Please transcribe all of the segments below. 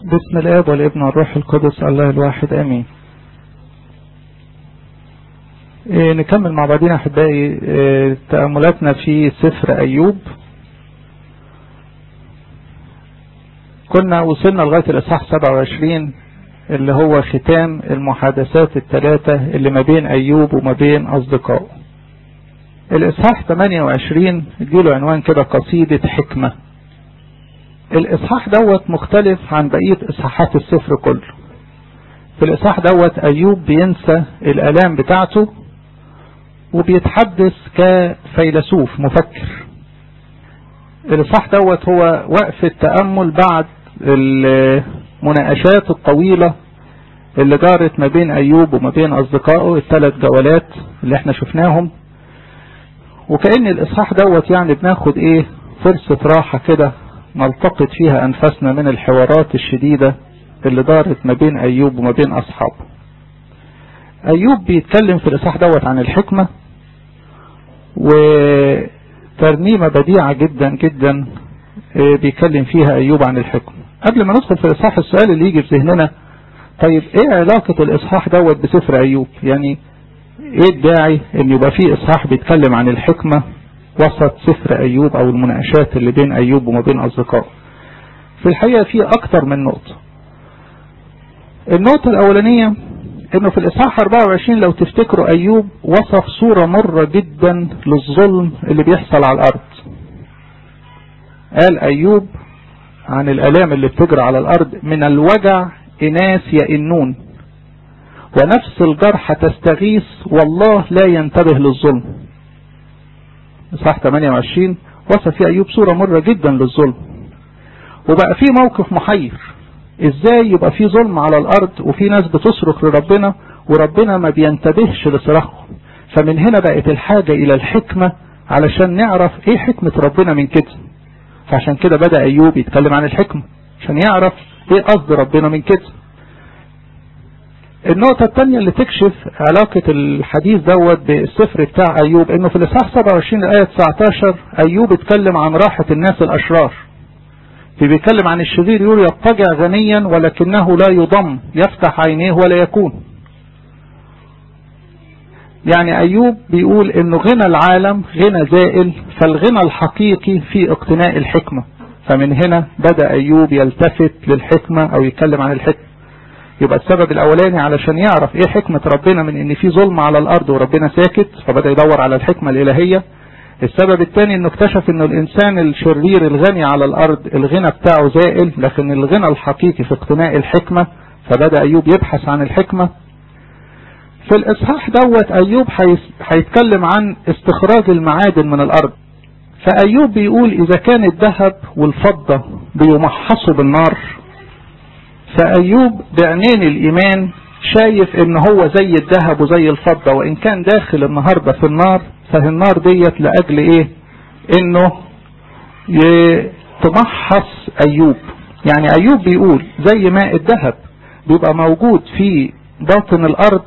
بسم الاب والابن والروح القدس الله الواحد امين إيه نكمل مع بعضنا احبائي إيه تأملاتنا في سفر ايوب كنا وصلنا لغاية الاصحاح 27 اللي هو ختام المحادثات الثلاثة اللي ما بين ايوب وما بين اصدقائه الاصحاح 28 اديله عنوان كده قصيدة حكمة الاصحاح دوت مختلف عن بقية اصحاحات السفر كله في الاصحاح دوت ايوب بينسى الالام بتاعته وبيتحدث كفيلسوف مفكر الاصحاح دوت هو وقف التأمل بعد المناقشات الطويلة اللي جارت ما بين ايوب وما بين اصدقائه الثلاث جولات اللي احنا شفناهم وكأن الاصحاح دوت يعني بناخد ايه فرصة راحة كده نلتقط فيها أنفسنا من الحوارات الشديدة اللي دارت ما بين أيوب وما بين أصحابه أيوب بيتكلم في الإصحاح دوت عن الحكمة وترنيمة بديعة جدا جدا بيتكلم فيها أيوب عن الحكمة قبل ما ندخل في الإصحاح السؤال اللي يجي في ذهننا طيب ايه علاقة الإصحاح دوت بسفر أيوب يعني ايه الداعي ان يبقى فيه إصحاح بيتكلم عن الحكمة وسط سفر أيوب أو المناقشات اللي بين أيوب وما بين أصدقائه في الحقيقة في أكتر من نقطة النقطة الأولانية إنه في الإصحاح 24 لو تفتكروا أيوب وصف صورة مرة جدا للظلم اللي بيحصل على الأرض قال أيوب عن الآلام اللي بتجرى على الأرض من الوجع إناس يئنون ونفس الجرح تستغيث والله لا ينتبه للظلم صح 28 وصف فيه أيوب صورة مرة جدا للظلم وبقى في موقف محير ازاي يبقى في ظلم على الارض وفي ناس بتصرخ لربنا وربنا ما بينتبهش لصراخهم فمن هنا بقت الحاجة الى الحكمة علشان نعرف ايه حكمة ربنا من كده فعشان كده بدأ ايوب يتكلم عن الحكمة عشان يعرف ايه قصد ربنا من كده النقطة الثانية اللي تكشف علاقة الحديث دوت بالسفر بتاع أيوب إنه في الإصحاح 27 الآية 19 أيوب اتكلم عن راحة الناس الأشرار. في بيتكلم عن الشرير يقول يضطجع غنيا ولكنه لا يضم يفتح عينيه ولا يكون. يعني أيوب بيقول إنه غنى العالم غنى زائل فالغنى الحقيقي في اقتناء الحكمة. فمن هنا بدأ أيوب يلتفت للحكمة أو يتكلم عن الحكمة. يبقى السبب الاولاني علشان يعرف ايه حكمة ربنا من ان في ظلم على الارض وربنا ساكت فبدأ يدور على الحكمة الالهية السبب الثاني انه اكتشف انه الانسان الشرير الغني على الارض الغنى بتاعه زائل لكن الغنى الحقيقي في اقتناء الحكمة فبدأ ايوب يبحث عن الحكمة في الاصحاح دوت ايوب هيتكلم عن استخراج المعادن من الارض فايوب بيقول اذا كان الذهب والفضة بيمحصوا بالنار فأيوب بعينين الإيمان شايف ان هو زي الذهب وزي الفضة وإن كان داخل النهاردة في النار فهي النار ديت لأجل إيه إنه تمحص أيوب يعني أيوب بيقول زي ما الذهب بيبقى موجود في باطن الأرض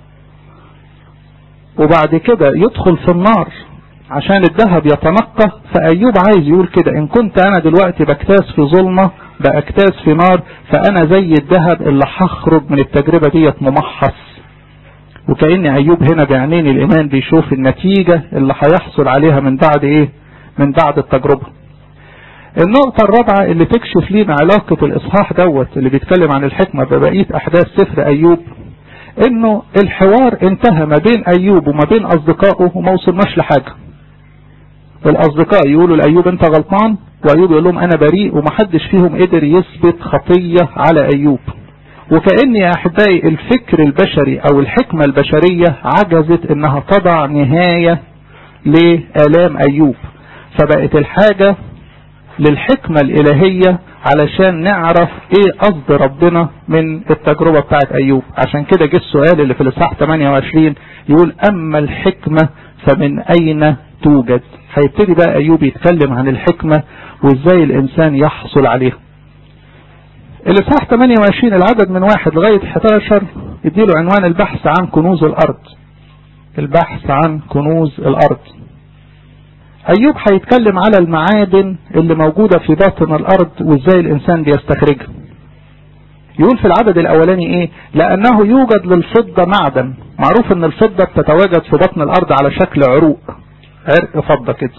وبعد كده يدخل في النار عشان الذهب يتنقى فأيوب عايز يقول كده إن كنت أنا دلوقتي بكتاس في ظلمة بأكتاس في نار فأنا زي الذهب اللي هخرج من التجربة ديت ممحص وكأن أيوب هنا بعينين الإيمان بيشوف النتيجة اللي هيحصل عليها من بعد إيه من بعد التجربة النقطة الرابعة اللي تكشف لنا علاقة الإصحاح دوت اللي بيتكلم عن الحكمة ببقية أحداث سفر أيوب إنه الحوار انتهى ما بين أيوب وما بين أصدقائه وما وصلناش لحاجة الأصدقاء يقولوا لأيوب أنت غلطان وأيوب يقول لهم أنا بريء ومحدش فيهم قدر يثبت خطية على أيوب وكأن يا أحبائي الفكر البشري أو الحكمة البشرية عجزت إنها تضع نهاية لآلام أيوب فبقت الحاجة للحكمة الإلهية علشان نعرف ايه قصد ربنا من التجربة بتاعت أيوب عشان كده جه السؤال اللي في الإصحاح 28 يقول أما الحكمة فمن أين توجد هيبتدي بقى أيوب يتكلم عن الحكمة وإزاي الإنسان يحصل عليها الإصحاح 28 العدد من واحد لغاية 11 يديله عنوان البحث عن كنوز الأرض البحث عن كنوز الأرض أيوب هيتكلم على المعادن اللي موجودة في باطن الأرض وإزاي الإنسان بيستخرجها يقول في العدد الاولاني ايه لانه يوجد للفضة معدن معروف ان الفضة بتتواجد في بطن الارض على شكل عروق عرق فضة كده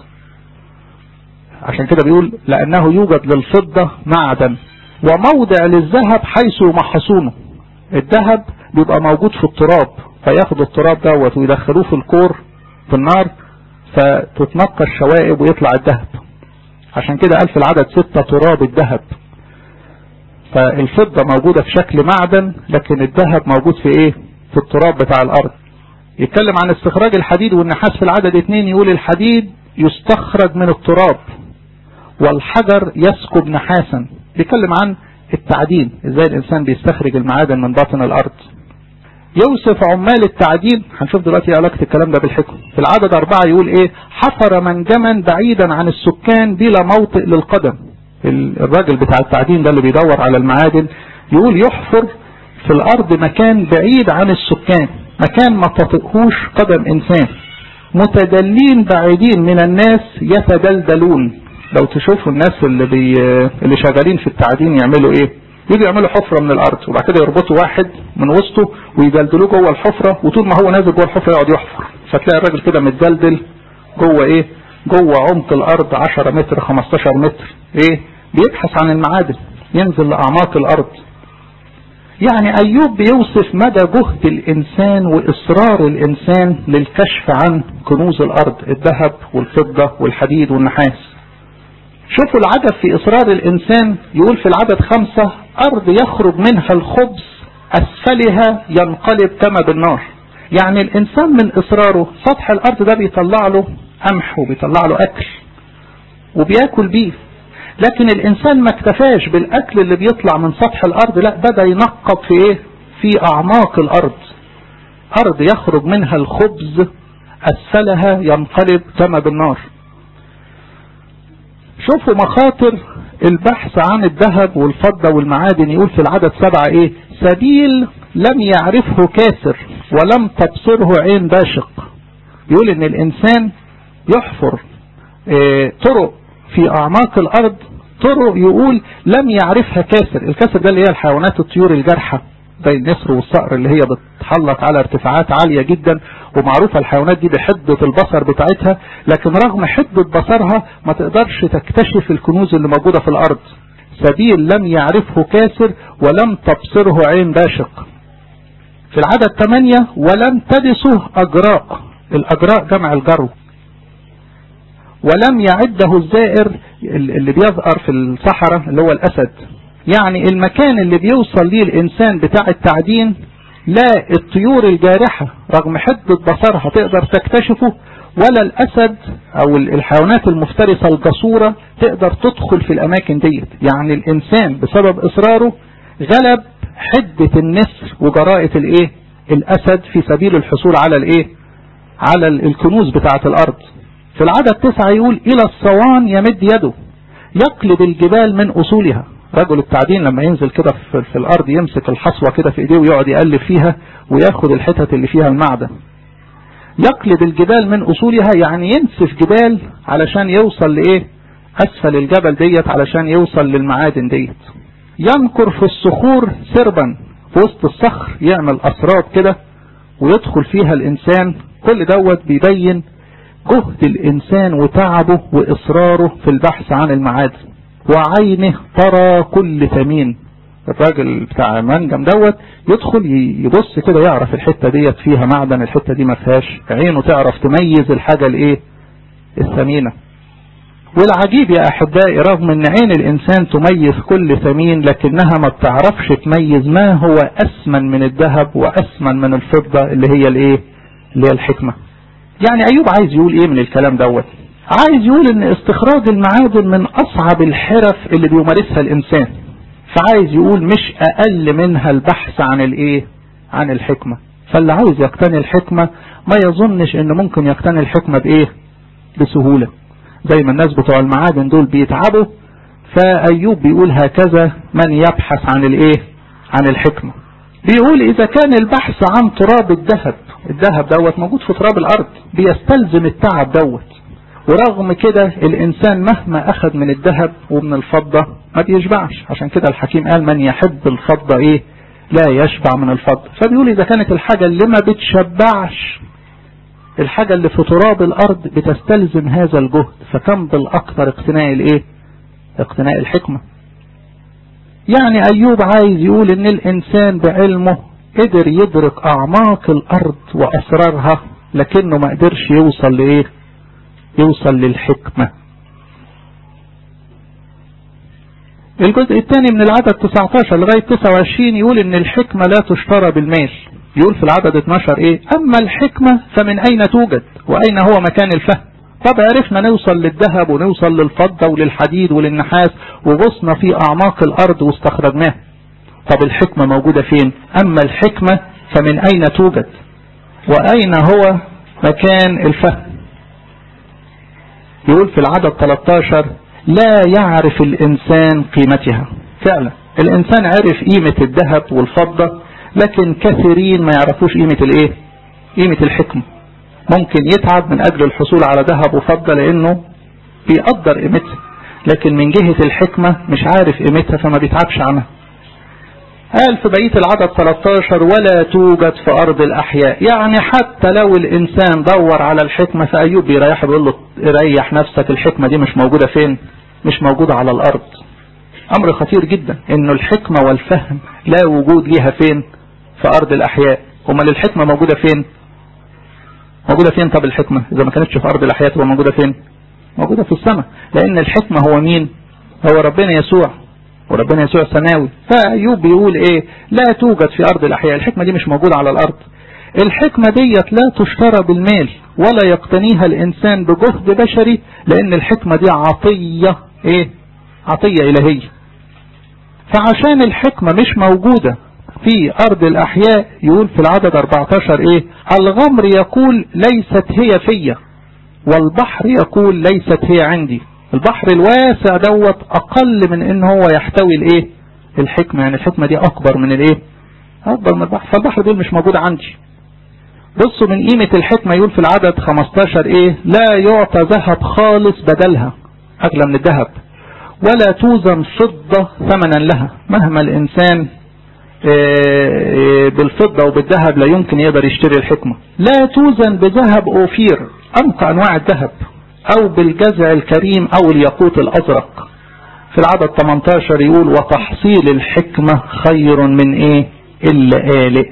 عشان كده بيقول لانه يوجد للفضة معدن وموضع للذهب حيث يمحصونه الذهب بيبقى موجود في التراب فياخدوا التراب دوت ويدخلوه في الكور في النار فتتنقى الشوائب ويطلع الذهب عشان كده قال في العدد ستة تراب الذهب فالفضة موجودة في شكل معدن لكن الذهب موجود في ايه في التراب بتاع الارض يتكلم عن استخراج الحديد والنحاس في العدد اتنين يقول الحديد يستخرج من التراب والحجر يسكب نحاسا بيتكلم عن التعدين ازاي الانسان بيستخرج المعادن من باطن الارض يوصف عمال التعدين هنشوف دلوقتي ايه علاقه الكلام ده بالحكم في العدد أربعة يقول ايه حفر منجما بعيدا عن السكان بلا موطئ للقدم الراجل بتاع التعدين ده اللي بيدور على المعادن يقول يحفر في الارض مكان بعيد عن السكان مكان ما تطئهوش قدم انسان متدلين بعيدين من الناس يتدلدلون لو تشوفوا الناس اللي بي اللي شغالين في التعدين يعملوا ايه يجوا يعملوا حفرة من الارض وبعد كده يربطوا واحد من وسطه ويدلدلوه جوه الحفرة وطول ما هو نازل جوه الحفرة يقعد يحفر فتلاقي الراجل كده متدلدل جوه ايه جوه عمق الارض 10 متر 15 متر ايه بيبحث عن المعادن ينزل لاعماق الارض يعني ايوب بيوصف مدى جهد الانسان واصرار الانسان للكشف عن كنوز الارض الذهب والفضة والحديد والنحاس شوفوا العجب في اصرار الانسان يقول في العدد خمسة ارض يخرج منها الخبز اسفلها ينقلب كما بالنار يعني الانسان من اصراره سطح الارض ده بيطلع له قمح وبيطلع له اكل وبياكل بيه لكن الانسان ما اكتفاش بالاكل اللي بيطلع من سطح الارض لا بدا ينقب في ايه في اعماق الارض ارض يخرج منها الخبز اسفلها ينقلب كما بالنار شوفوا مخاطر البحث عن الذهب والفضة والمعادن يقول في العدد سبعة ايه سبيل لم يعرفه كاسر ولم تبصره عين باشق يقول ان الانسان يحفر اه طرق في اعماق الارض طرق يقول لم يعرفها كاسر الكاسر ده اللي هي الحيوانات الطيور الجارحة زي النسر والصقر اللي هي بتحلق على ارتفاعات عالية جدا ومعروفة الحيوانات دي بحدة البصر بتاعتها لكن رغم حدة بصرها ما تقدرش تكتشف الكنوز اللي موجودة في الارض سبيل لم يعرفه كاسر ولم تبصره عين باشق في العدد 8 ولم تدسه اجراء الاجراء جمع الجرو ولم يعده الزائر اللي بيظهر في الصحراء اللي هو الاسد يعني المكان اللي بيوصل ليه الانسان بتاع التعدين لا الطيور الجارحة رغم حدة بصرها تقدر تكتشفه ولا الاسد او الحيوانات المفترسة الجسورة تقدر تدخل في الاماكن ديت يعني الانسان بسبب اصراره غلب حدة النسر وجراءة الايه الاسد في سبيل الحصول على الايه على الكنوز بتاعة الارض في العدد تسعة يقول الى الصوان يمد يده يقلب الجبال من اصولها رجل التعدين لما ينزل كده في, في الارض يمسك الحصوة كده في ايديه ويقعد يقلب فيها وياخد الحتت اللي فيها المعدن يقلب الجبال من اصولها يعني ينسف جبال علشان يوصل لايه اسفل الجبل ديت علشان يوصل للمعادن ديت ينكر في الصخور سربا في وسط الصخر يعمل اسراب كده ويدخل فيها الانسان كل دوت بيبين جهد الانسان وتعبه واصراره في البحث عن المعادن وعينه ترى كل ثمين الراجل بتاع منجم دوت يدخل يبص كده يعرف الحتة ديت فيها معدن الحتة دي ما فيهاش عينه تعرف تميز الحاجة الايه الثمينة والعجيب يا احبائي رغم ان عين الانسان تميز كل ثمين لكنها ما بتعرفش تميز ما هو اسمن من الذهب واسمن من الفضة اللي هي الايه اللي هي الحكمة يعني ايوب عايز يقول ايه من الكلام دوت عايز يقول ان استخراج المعادن من اصعب الحرف اللي بيمارسها الانسان فعايز يقول مش اقل منها البحث عن الايه عن الحكمة فاللي عاوز يقتني الحكمة ما يظنش ان ممكن يقتني الحكمة بايه بسهولة زي ما الناس بتوع المعادن دول بيتعبوا فايوب بيقول هكذا من يبحث عن الايه عن الحكمة بيقول اذا كان البحث عن تراب الذهب الذهب دوت موجود في تراب الارض بيستلزم التعب دوت ورغم كده الإنسان مهما أخذ من الذهب ومن الفضة ما بيشبعش عشان كده الحكيم قال من يحب الفضة إيه لا يشبع من الفضة فبيقول إذا كانت الحاجة اللي ما بتشبعش الحاجة اللي في تراب الأرض بتستلزم هذا الجهد فكم بالأكثر اقتناء الإيه اقتناء الحكمة يعني أيوب عايز يقول إن الإنسان بعلمه قدر يدرك أعماق الأرض وأسرارها لكنه ما قدرش يوصل لإيه يوصل للحكمة الجزء الثاني من العدد 19 لغاية 29 يقول ان الحكمة لا تشترى بالمال يقول في العدد 12 ايه اما الحكمة فمن اين توجد واين هو مكان الفهم طب عرفنا نوصل للذهب ونوصل للفضة وللحديد وللنحاس وغصنا في اعماق الارض واستخرجناه طب الحكمة موجودة فين اما الحكمة فمن اين توجد واين هو مكان الفهم يقول في العدد 13 لا يعرف الإنسان قيمتها فعلا الإنسان عرف قيمة الذهب والفضة لكن كثيرين ما يعرفوش قيمة الايه قيمة الحكمة ممكن يتعب من أجل الحصول على ذهب وفضة لأنه بيقدر قيمتها لكن من جهة الحكمة مش عارف قيمتها فما بيتعبش عنها قال في بقية العدد 13 ولا توجد في أرض الأحياء يعني حتى لو الإنسان دور على الحكمة فأيوب بيريح بيقول له ريح نفسك الحكمة دي مش موجودة فين مش موجودة على الأرض أمر خطير جدا إنه الحكمة والفهم لا وجود ليها فين في أرض الأحياء أمال الحكمة موجودة فين موجودة فين طب الحكمة إذا ما كانتش في أرض الأحياء تبقى موجودة فين موجودة في السماء لأن الحكمة هو مين هو ربنا يسوع وربنا يسوع سماوي فأيوب بيقول ايه لا توجد في ارض الاحياء الحكمة دي مش موجودة على الارض الحكمة ديت لا تشترى بالمال ولا يقتنيها الانسان بجهد بشري لان الحكمة دي عطية ايه عطية الهية فعشان الحكمة مش موجودة في ارض الاحياء يقول في العدد 14 ايه الغمر يقول ليست هي فيا والبحر يقول ليست هي عندي البحر الواسع دوت اقل من ان هو يحتوي الايه الحكمة يعني الحكمة دي اكبر من الايه اكبر من البحر فالبحر دول مش موجود عندي بصوا من قيمة الحكمة يقول في العدد 15 ايه لا يعطى ذهب خالص بدلها اغلى من الذهب ولا توزن فضة ثمنا لها مهما الانسان بالفضة وبالذهب لا يمكن يقدر يشتري الحكمة لا توزن بذهب اوفير انقى انواع الذهب او بالجزع الكريم او الياقوت الازرق في العدد 18 يقول وتحصيل الحكمة خير من ايه اللآلئ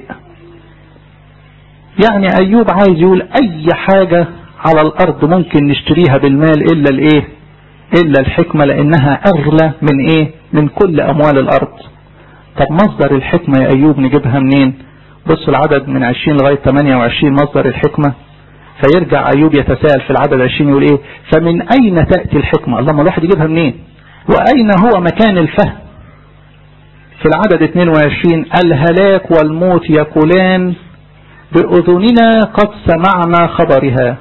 يعني ايوب عايز يقول اي حاجة على الارض ممكن نشتريها بالمال الا الايه الا الحكمة لانها اغلى من ايه من كل اموال الارض طب مصدر الحكمة يا ايوب نجيبها منين بص العدد من 20 لغاية 28 مصدر الحكمة فيرجع أيوب يتساءل في العدد 20 يقول إيه فمن أين تأتي الحكمة اللهم الواحد يجيبها منين وأين هو مكان الفهم في العدد 22 الهلاك والموت يقولان بأذننا قد سمعنا خبرها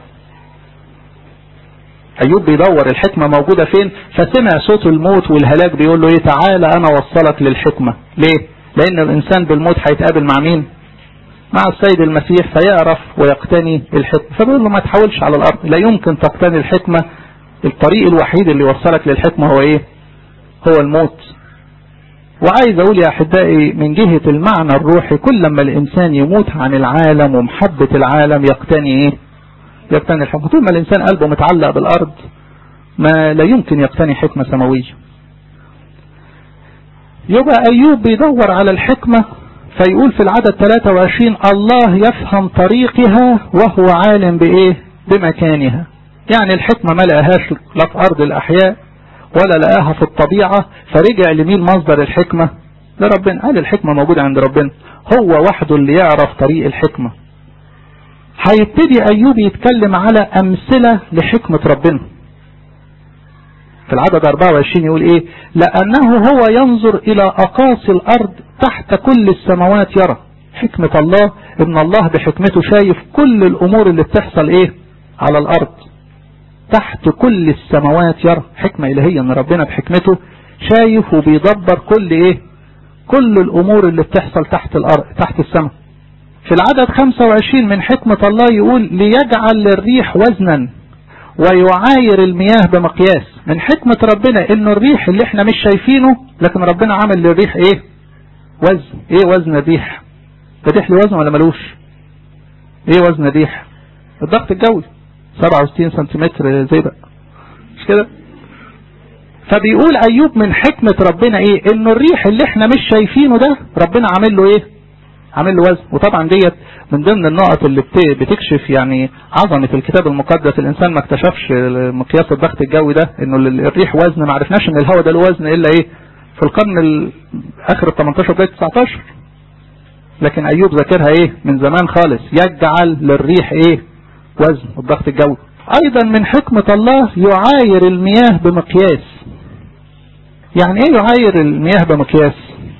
أيوب بيدور الحكمة موجودة فين فسمع صوت الموت والهلاك بيقول له إيه تعالى أنا وصلك للحكمة ليه لأن الإنسان بالموت هيتقابل مع مين مع السيد المسيح فيعرف ويقتني الحكمة فبيقول له ما تحاولش على الأرض لا يمكن تقتني الحكمة الطريق الوحيد اللي يوصلك للحكمة هو ايه هو الموت وعايز اقول يا احبائي من جهة المعنى الروحي كل لما الانسان يموت عن العالم ومحبة العالم يقتني ايه يقتني الحكمة طول ما الانسان قلبه متعلق بالارض ما لا يمكن يقتني حكمة سماوية يبقى ايوب بيدور على الحكمة فيقول في العدد 23 الله يفهم طريقها وهو عالم بايه بمكانها يعني الحكمة ما لقاهاش لا في ارض الاحياء ولا لقاها في الطبيعة فرجع لمين مصدر الحكمة لربنا قال الحكمة موجودة عند ربنا هو وحده اللي يعرف طريق الحكمة هيبتدي ايوب يتكلم على امثلة لحكمة ربنا في العدد 24 يقول ايه لانه هو ينظر الى اقاصي الارض تحت كل السماوات يرى حكمة الله ان الله بحكمته شايف كل الامور اللي بتحصل ايه على الارض تحت كل السماوات يرى حكمة الهية ان ربنا بحكمته شايف وبيدبر كل ايه كل الامور اللي بتحصل تحت الارض تحت السماء في العدد 25 من حكمة الله يقول ليجعل للريح وزنا ويعاير المياه بمقياس من حكمة ربنا انه الريح اللي احنا مش شايفينه لكن ربنا عمل للريح ايه وزن ايه وزن الريح الريح له وزن ولا ملوش ايه وزن الريح الضغط الجوي 67 سنتيمتر زي بقى مش كده فبيقول ايوب من حكمة ربنا ايه انه الريح اللي احنا مش شايفينه ده ربنا عامل له ايه عامل له وزن وطبعا ديت من ضمن النقط اللي بتكشف يعني عظمة الكتاب المقدس الانسان ما اكتشفش مقياس الضغط الجوي ده انه الريح وزن ما عرفناش ان الهواء ده له وزن الا ايه في القرن اخر ال 18 بداية 19 لكن ايوب ذاكرها ايه من زمان خالص يجعل للريح ايه وزن الضغط الجوي ايضا من حكمة الله يعاير المياه بمقياس يعني ايه يعاير المياه بمقياس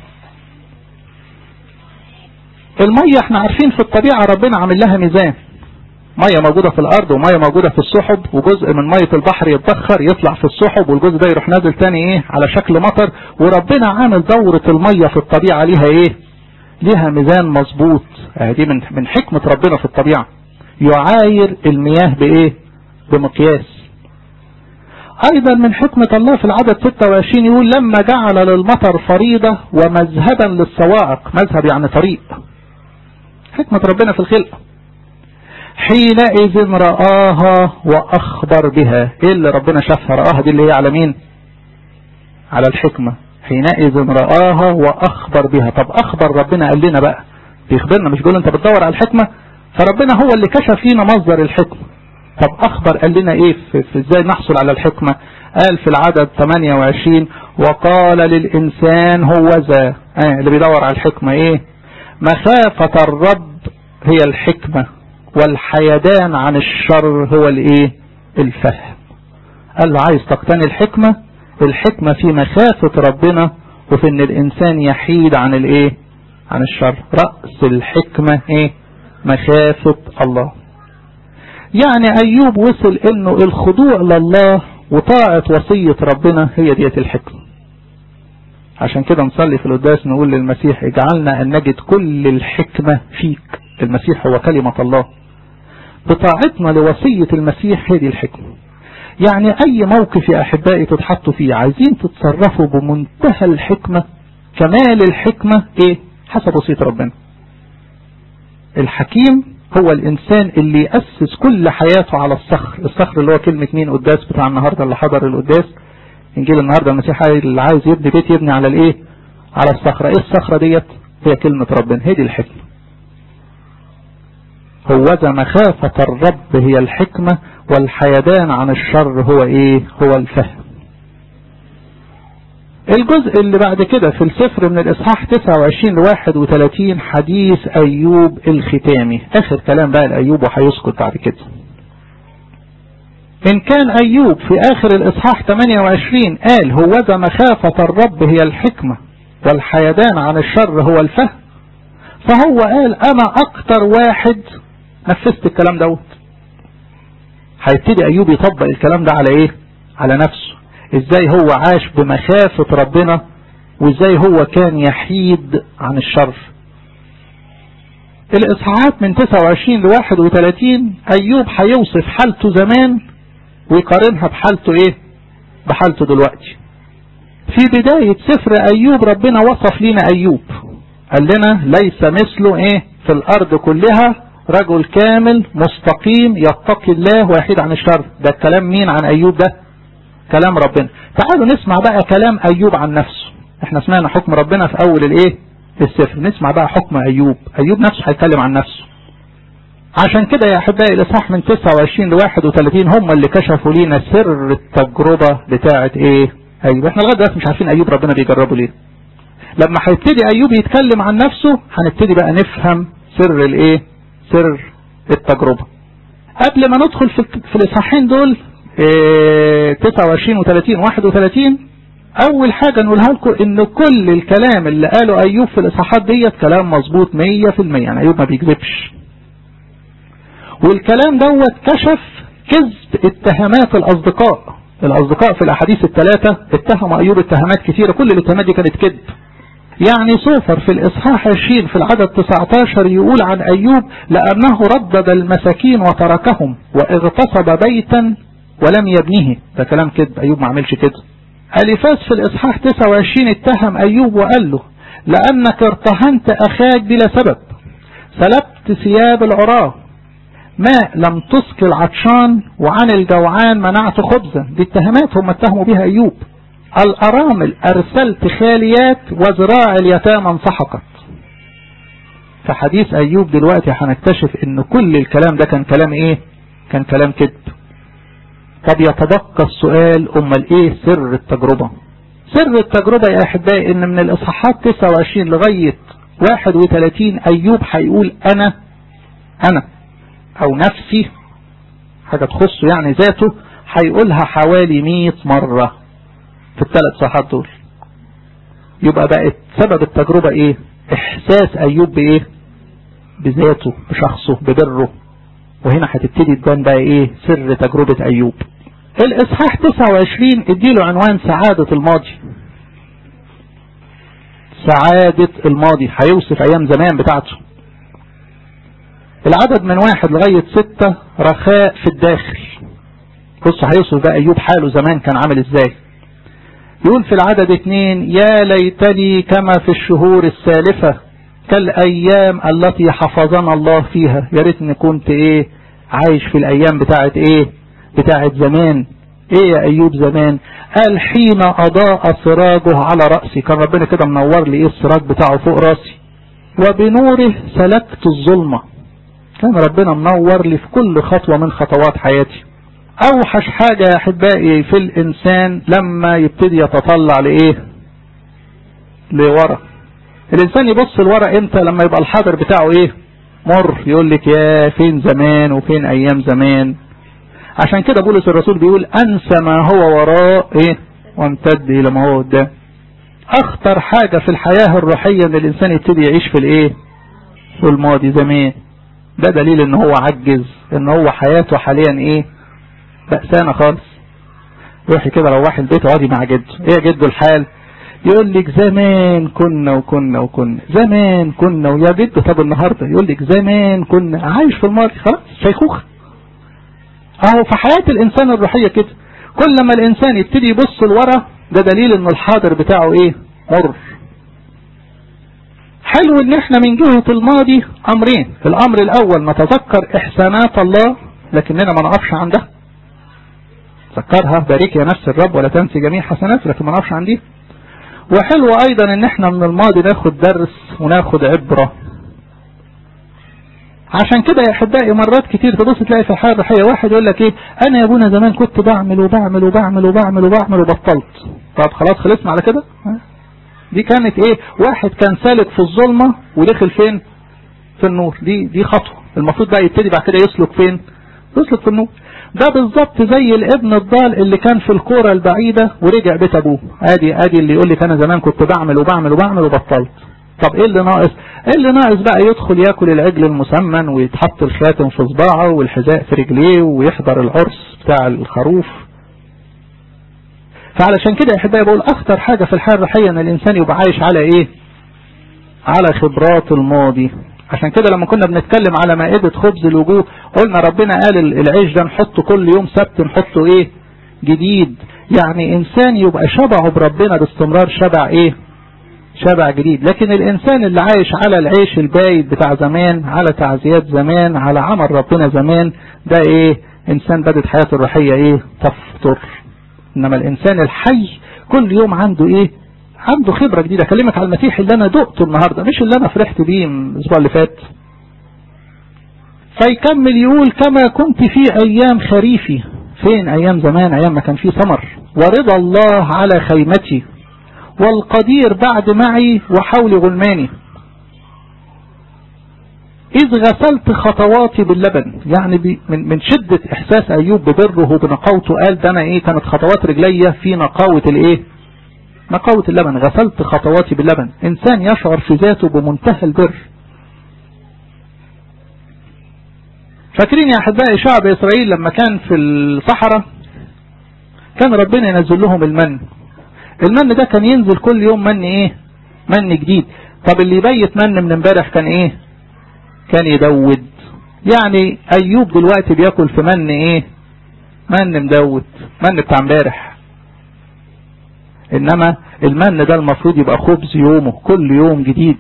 المية احنا عارفين في الطبيعة ربنا عامل لها ميزان مية موجودة في الارض ومية موجودة في السحب وجزء من مية البحر يتبخر يطلع في السحب والجزء ده يروح نازل تاني ايه على شكل مطر وربنا عامل دورة المية في الطبيعة ليها ايه ليها ميزان مظبوط دي من من حكمة ربنا في الطبيعة يعاير المياه بايه بمقياس ايضا من حكمة الله في العدد 26 يقول لما جعل للمطر فريضة ومذهبا للصواعق مذهب يعني طريق حكمة ربنا في الخلق حينئذ رآها وأخبر بها إيه اللي ربنا شافها رآها دي اللي هي على مين على الحكمة حينئذ رآها وأخبر بها طب أخبر ربنا قال لنا بقى بيخبرنا مش بيقول أنت بتدور على الحكمة فربنا هو اللي كشف فينا مصدر الحكمة طب أخبر قال لنا إيه في, في إزاي نحصل على الحكمة قال في العدد 28 وقال للإنسان هو ذا آه اللي بيدور على الحكمة إيه مخافة الرب هي الحكمة والحيدان عن الشر هو الايه الفهم قال له عايز تقتني الحكمة الحكمة في مخافة ربنا وفي ان الانسان يحيد عن الايه عن الشر رأس الحكمة ايه مخافة الله يعني ايوب وصل انه الخضوع لله وطاعة وصية ربنا هي ديت الحكمة عشان كده نصلي في القداس نقول للمسيح اجعلنا ان نجد كل الحكمة فيك المسيح هو كلمة الله بطاعتنا لوصية المسيح هذه الحكمة يعني اي موقف يا احبائي تتحطوا فيه عايزين تتصرفوا بمنتهى الحكمة كمال الحكمة ايه حسب وصية ربنا الحكيم هو الانسان اللي يأسس كل حياته على الصخر الصخر اللي هو كلمة مين قداس بتاع النهاردة اللي حضر القداس انجيل النهاردة المسيح اللي عايز يبني بيت يبني على الايه على الصخرة ايه الصخرة ديت هي كلمة ربنا هي دي الحكمة هوذا مخافة الرب هي الحكمة والحيدان عن الشر هو ايه هو الفهم الجزء اللي بعد كده في السفر من الاصحاح 29 ل 31 حديث ايوب الختامي اخر كلام بقى لايوب وهيسكت بعد كده ان كان ايوب في اخر الاصحاح 28 قال هوذا مخافة الرب هي الحكمة والحيدان عن الشر هو الفهم فهو قال انا اكتر واحد نفذت الكلام دوت هيبتدي ايوب يطبق الكلام ده على ايه على نفسه ازاي هو عاش بمخافة ربنا وازاي هو كان يحيد عن الشر الاصحاحات من 29 ل 31 ايوب هيوصف حالته زمان ويقارنها بحالته ايه بحالته دلوقتي في بداية سفر ايوب ربنا وصف لنا ايوب قال لنا ليس مثله ايه في الارض كلها رجل كامل مستقيم يتقي الله ويحيد عن الشر ده الكلام مين عن ايوب ده كلام ربنا تعالوا نسمع بقى كلام ايوب عن نفسه احنا سمعنا حكم ربنا في اول الايه السفر نسمع بقى حكم ايوب ايوب نفسه هيتكلم عن نفسه عشان كده يا احبائي الاصحاح من 29 ل 31 هم اللي كشفوا لينا سر التجربة بتاعة ايه ايوب احنا لغايه دلوقتي مش عارفين ايوب ربنا بيجربه ليه لما هيبتدي ايوب يتكلم عن نفسه هنبتدي بقى نفهم سر الايه سر التجربة قبل ما ندخل في, في الاصحاحين دول اه 29 و30 31 اول حاجة نقولها لكم ان كل الكلام اللي قاله ايوب في الاصحاحات ديت كلام مظبوط 100% يعني ايوب ما بيكذبش والكلام دوت كشف كذب اتهامات الاصدقاء الاصدقاء في الاحاديث الثلاثة اتهموا ايوب اتهامات كثيرة كل الاتهامات دي كانت كذب يعني صوفر في الإصحاح 20 في العدد 19 يقول عن أيوب لأنه ردد المساكين وتركهم واغتصب بيتا ولم يبنيه ده كلام كده أيوب ما عملش كده أليفاس في الإصحاح 29 اتهم أيوب وقال له لأنك ارتهنت أخاك بلا سبب سلبت ثياب العراة ماء لم تسقي العطشان وعن الجوعان منعت خبزا دي اتهامات هم اتهموا بها أيوب الأرامل أرسلت خاليات وزراع اليتامى انسحقت في حديث أيوب دلوقتي هنكتشف ان كل الكلام ده كان كلام ايه كان كلام كذب طب يتبقى السؤال امال ايه سر التجربة سر التجربة يا احبائي ان من الاصحاحات 29 لغاية 31 ايوب هيقول انا انا او نفسي حاجة تخصه يعني ذاته هيقولها حوالي 100 مرة في الثلاث صحات دول يبقى بقت سبب التجربة ايه احساس ايوب بايه بذاته بشخصه ببره وهنا هتبتدي تبان بقى ايه سر تجربة ايوب الاصحاح 29 اديله عنوان سعادة الماضي سعادة الماضي هيوصف ايام زمان بتاعته العدد من واحد لغاية ستة رخاء في الداخل بص هيوصف بقى ايوب حاله زمان كان عامل ازاي يقول في العدد اتنين يا ليتني كما في الشهور السالفة كالأيام التي حفظنا الله فيها يا ريتني كنت ايه عايش في الأيام بتاعت ايه بتاعت زمان ايه يا أيوب زمان قال حين أضاء سراجه على رأسي كان ربنا كده منور لي ايه السراج بتاعه فوق راسي وبنوره سلكت الظلمة كان ربنا منور لي في كل خطوة من خطوات حياتي اوحش حاجة يا احبائي في الانسان لما يبتدي يتطلع لايه لورا الانسان يبص لورا امتى لما يبقى الحاضر بتاعه ايه مر يقول لك يا فين زمان وفين ايام زمان عشان كده بولس الرسول بيقول انسى ما هو وراء ايه وامتد الى ما هو قدام اخطر حاجة في الحياة الروحية ان الانسان يبتدي يعيش في الايه في الماضي زمان ده دليل ان هو عجز ان هو حياته حاليا ايه بأسانة خالص روحي كده روحي البيت وقعدي مع جده ايه يا جده الحال يقول لك زمان كنا وكنا وكنا زمان كنا ويا جد طب النهارده يقول لك زمان كنا عايش في الماضي خلاص شيخوخه اهو في حياة الانسان الروحية كده كل ما الانسان يبتدي يبص لورا ده دليل ان الحاضر بتاعه ايه مر حلو ان احنا من جهة الماضي امرين الامر الاول نتذكر احسانات الله لكننا ما نقفش عندها ذكرها بارك يا نفس الرب ولا تنسي جميع حسنات لكن ما نقفش عندي وحلو ايضا ان احنا من الماضي ناخد درس وناخد عبرة عشان كده يا احبائي مرات كتير تبص تلاقي في الحياه الروحيه واحد يقول لك ايه انا يا ابونا زمان كنت بعمل وبعمل وبعمل وبعمل وبعمل وبطلت طب خلاص خلصنا على كده دي كانت ايه واحد كان سالك في الظلمه ودخل فين في النور دي دي خطوه المفروض بقى يبتدي بعد كده يسلك فين يسلك في النور ده بالظبط زي الابن الضال اللي كان في الكورة البعيدة ورجع بيت ابوه ادي ادي اللي يقول لك انا زمان كنت بعمل وبعمل وبعمل وبطلت طب ايه اللي ناقص ايه اللي ناقص بقى يدخل ياكل العجل المسمن ويتحط الخاتم في صباعه والحذاء في رجليه ويحضر العرس بتاع الخروف فعلشان كده يا احبائي بقول اخطر حاجة في الحياة الروحية ان الانسان يبقى عايش على ايه على خبرات الماضي عشان كده لما كنا بنتكلم على مائدة خبز الوجوه قلنا ربنا قال العيش ده نحطه كل يوم سبت نحطه ايه جديد يعني انسان يبقى شبعه بربنا باستمرار شبع ايه شبع جديد لكن الانسان اللي عايش على العيش البايت بتاع زمان على تعزيات زمان على عمل ربنا زمان ده ايه انسان بدت حياته الروحية ايه تفطر انما الانسان الحي كل يوم عنده ايه عنده خبرة جديدة اكلمك على المسيح اللي انا دقته النهاردة مش اللي انا فرحت بيه الاسبوع اللي فات فيكمل يقول كما كنت في ايام خريفي فين ايام زمان ايام ما كان في ثمر ورضا الله على خيمتي والقدير بعد معي وحول غلماني إذ غسلت خطواتي باللبن يعني من من شدة إحساس أيوب ببره وبنقاوته قال ده أنا إيه كانت خطوات رجليا في نقاوة الإيه نقاوة اللبن غسلت خطواتي باللبن إنسان يشعر في ذاته بمنتهى البر فاكرين يا أحبائي شعب إسرائيل لما كان في الصحراء كان ربنا ينزل لهم المن المن ده كان ينزل كل يوم من إيه من جديد طب اللي يبيت من من امبارح كان إيه كان يدود يعني أيوب دلوقتي بياكل في من إيه من مدوت من بتاع امبارح انما المن ده المفروض يبقى خبز يومه كل يوم جديد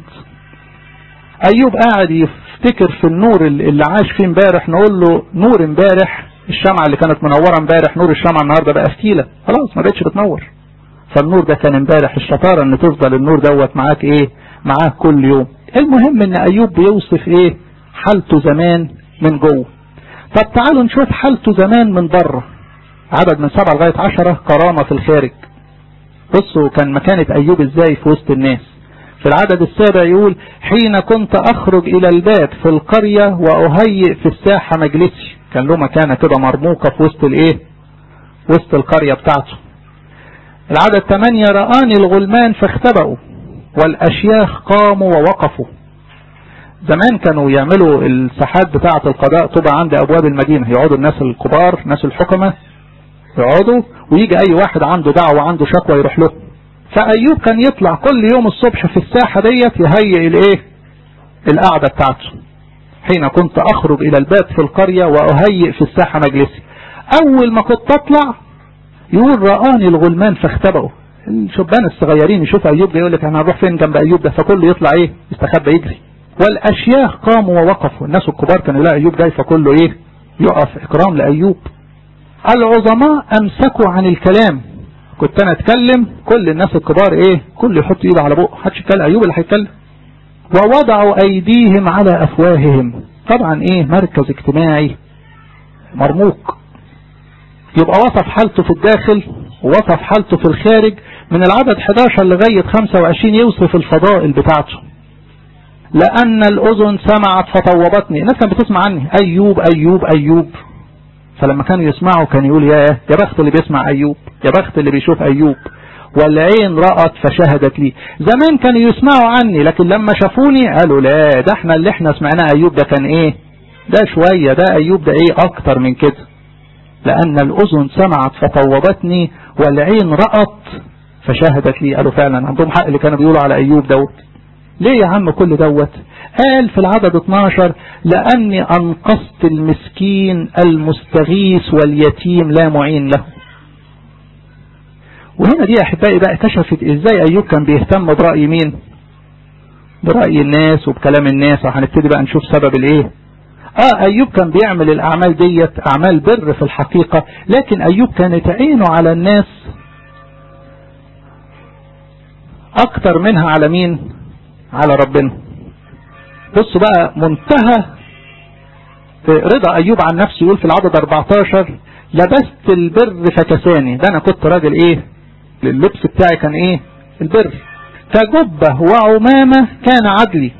ايوب قاعد يفتكر في النور اللي عاش فيه امبارح نقول له نور امبارح الشمعة اللي كانت منورة امبارح نور الشمعة النهاردة بقى فتيلة خلاص ما بقتش بتنور فالنور ده كان امبارح الشطارة ان تفضل النور دوت معاك ايه معاك كل يوم المهم ان ايوب بيوصف ايه حالته زمان من جوه طب تعالوا نشوف حالته زمان من بره عدد من سبعة لغاية عشرة كرامة في الخارج بصوا كان مكانة ايوب ازاي في وسط الناس في العدد السابع يقول حين كنت اخرج الى الباب في القرية واهيئ في الساحة مجلسي كان له مكانة كده مرموقة في وسط الايه وسط القرية بتاعته العدد 8 رآني الغلمان فاختبأوا والأشياخ قاموا ووقفوا زمان كانوا يعملوا الساحات بتاعة القضاء تبقى عند أبواب المدينة يقعدوا الناس الكبار ناس الحكمة يقعدوا ويجي أي واحد عنده دعوة عنده شكوى يروح له فأيوب كان يطلع كل يوم الصبح في الساحة ديت يهيئ الايه القعدة بتاعته حين كنت أخرج إلى الباب في القرية وأهيئ في الساحة مجلسي أول ما كنت أطلع يقول رآني الغلمان فاختبأوا الشبان الصغيرين يشوف أيوب ده يقول لك أنا هروح فين جنب أيوب ده فكله يطلع إيه يستخبى يجري والأشياخ قاموا ووقفوا الناس الكبار كانوا يلاقي أيوب جاي فكله إيه يقف إكرام لأيوب العظماء أمسكوا عن الكلام كنت أنا أتكلم كل الناس الكبار إيه كل يحط إيده على بقه محدش يتكلم أيوب اللي هيتكلم ووضعوا أيديهم على أفواههم طبعا إيه مركز اجتماعي مرموق يبقى وصف حالته في الداخل ووصف حالته في الخارج من العدد 11 لغاية 25 يوصف الفضائل بتاعته لأن الأذن سمعت فطوبتني الناس كانت بتسمع عني أيوب أيوب أيوب فلما كانوا يسمعوا كان يقول يا يا بخت اللي بيسمع أيوب يا بخت اللي بيشوف أيوب والعين رأت فشهدت لي زمان كانوا يسمعوا عني لكن لما شافوني قالوا لا ده احنا اللي احنا سمعناه أيوب ده كان ايه ده شوية ده أيوب ده ايه أكتر من كده لأن الأذن سمعت فطوبتني والعين رأت فشهدت لي قالوا فعلا عندهم حق اللي كانوا بيقولوا على أيوب دوت ليه يا عم كل دوت قال في العدد 12 لأني أنقذت المسكين المستغيث واليتيم لا معين له وهنا دي أحبائي بقى كشفت إزاي أيوب كان بيهتم برأي مين برأي الناس وبكلام الناس وهنبتدي بقى نشوف سبب الايه اه ايوب كان بيعمل الاعمال ديت اعمال بر في الحقيقة لكن ايوب كانت عينه على الناس اكتر منها على مين على ربنا بصوا بقى منتهى رضا ايوب عن نفسه يقول في العدد 14 لبست البر فكساني ده انا كنت راجل ايه اللبس بتاعي كان ايه البر كجبة وعمامة كان عدلي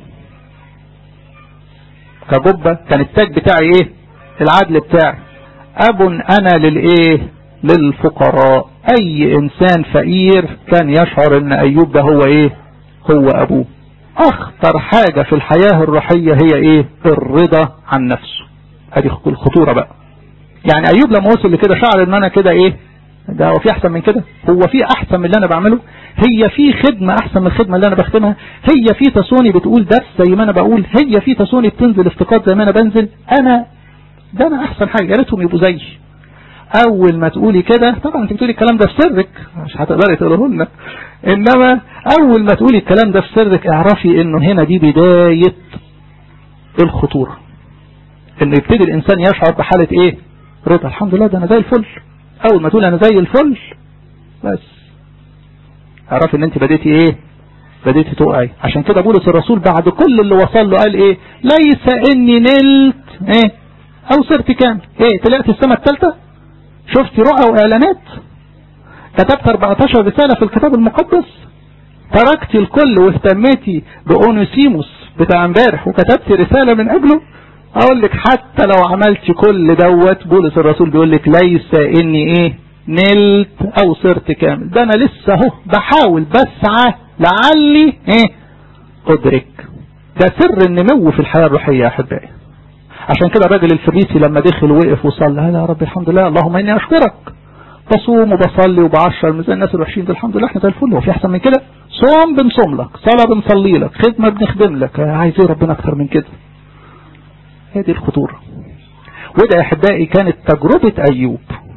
كجبة كان التاج بتاعي ايه العدل بتاعي اب انا للايه للفقراء اي انسان فقير كان يشعر ان ايوب ده هو ايه هو ابوه اخطر حاجة في الحياة الروحية هي ايه الرضا عن نفسه هذه الخطورة بقى يعني ايوب لما وصل لكده شعر ان انا كده ايه ده هو في احسن من كده هو في احسن من اللي انا بعمله هي في خدمة احسن من الخدمة اللي انا بخدمها هي في تسوني بتقول درس زي ما انا بقول هي في تسوني بتنزل افتقاد زي ما انا بنزل انا ده انا احسن حاجة يا ريتهم يبقوا زيي اول ما تقولي كده طبعا انت بتقولي الكلام ده في سرك مش هتقدري تقوله لنا انما اول ما تقولي الكلام ده في سرك اعرفي انه هنا دي بداية الخطورة انه يبتدي الانسان يشعر بحالة ايه رضا الحمد لله ده انا زي الفل اول ما تقول انا زي الفل بس اعرفي ان انت بديتي ايه بديتي تقعي عشان كده بولس الرسول بعد كل اللي وصل له قال ايه ليس اني نلت ايه او صرت كامل ايه طلعت السماء الثالثه شفت رؤى واعلانات كتبت 14 رسالة في الكتاب المقدس تركت الكل واهتميتي بأونيسيموس بتاع امبارح وكتبت رسالة من قبله اقول لك حتى لو عملت كل دوت بولس الرسول بيقول لك ليس اني ايه نلت او صرت كامل ده انا لسه اهو بحاول بسعى لعلي ايه ادرك ده سر النمو في الحياة الروحية يا احبائي عشان كده الراجل الفريسي لما دخل ووقف وصلى يا رب الحمد لله اللهم اني اشكرك بصوم وبصلي وبعشر مش زي الناس الوحشين دول الحمد لله احنا زي الفل هو في احسن من كده صوم بنصوم لك صلاة بنصلي لك خدمة بنخدم لك عايز ايه ربنا اكتر من كده هي دي الخطورة وده يا احبائي كانت تجربة ايوب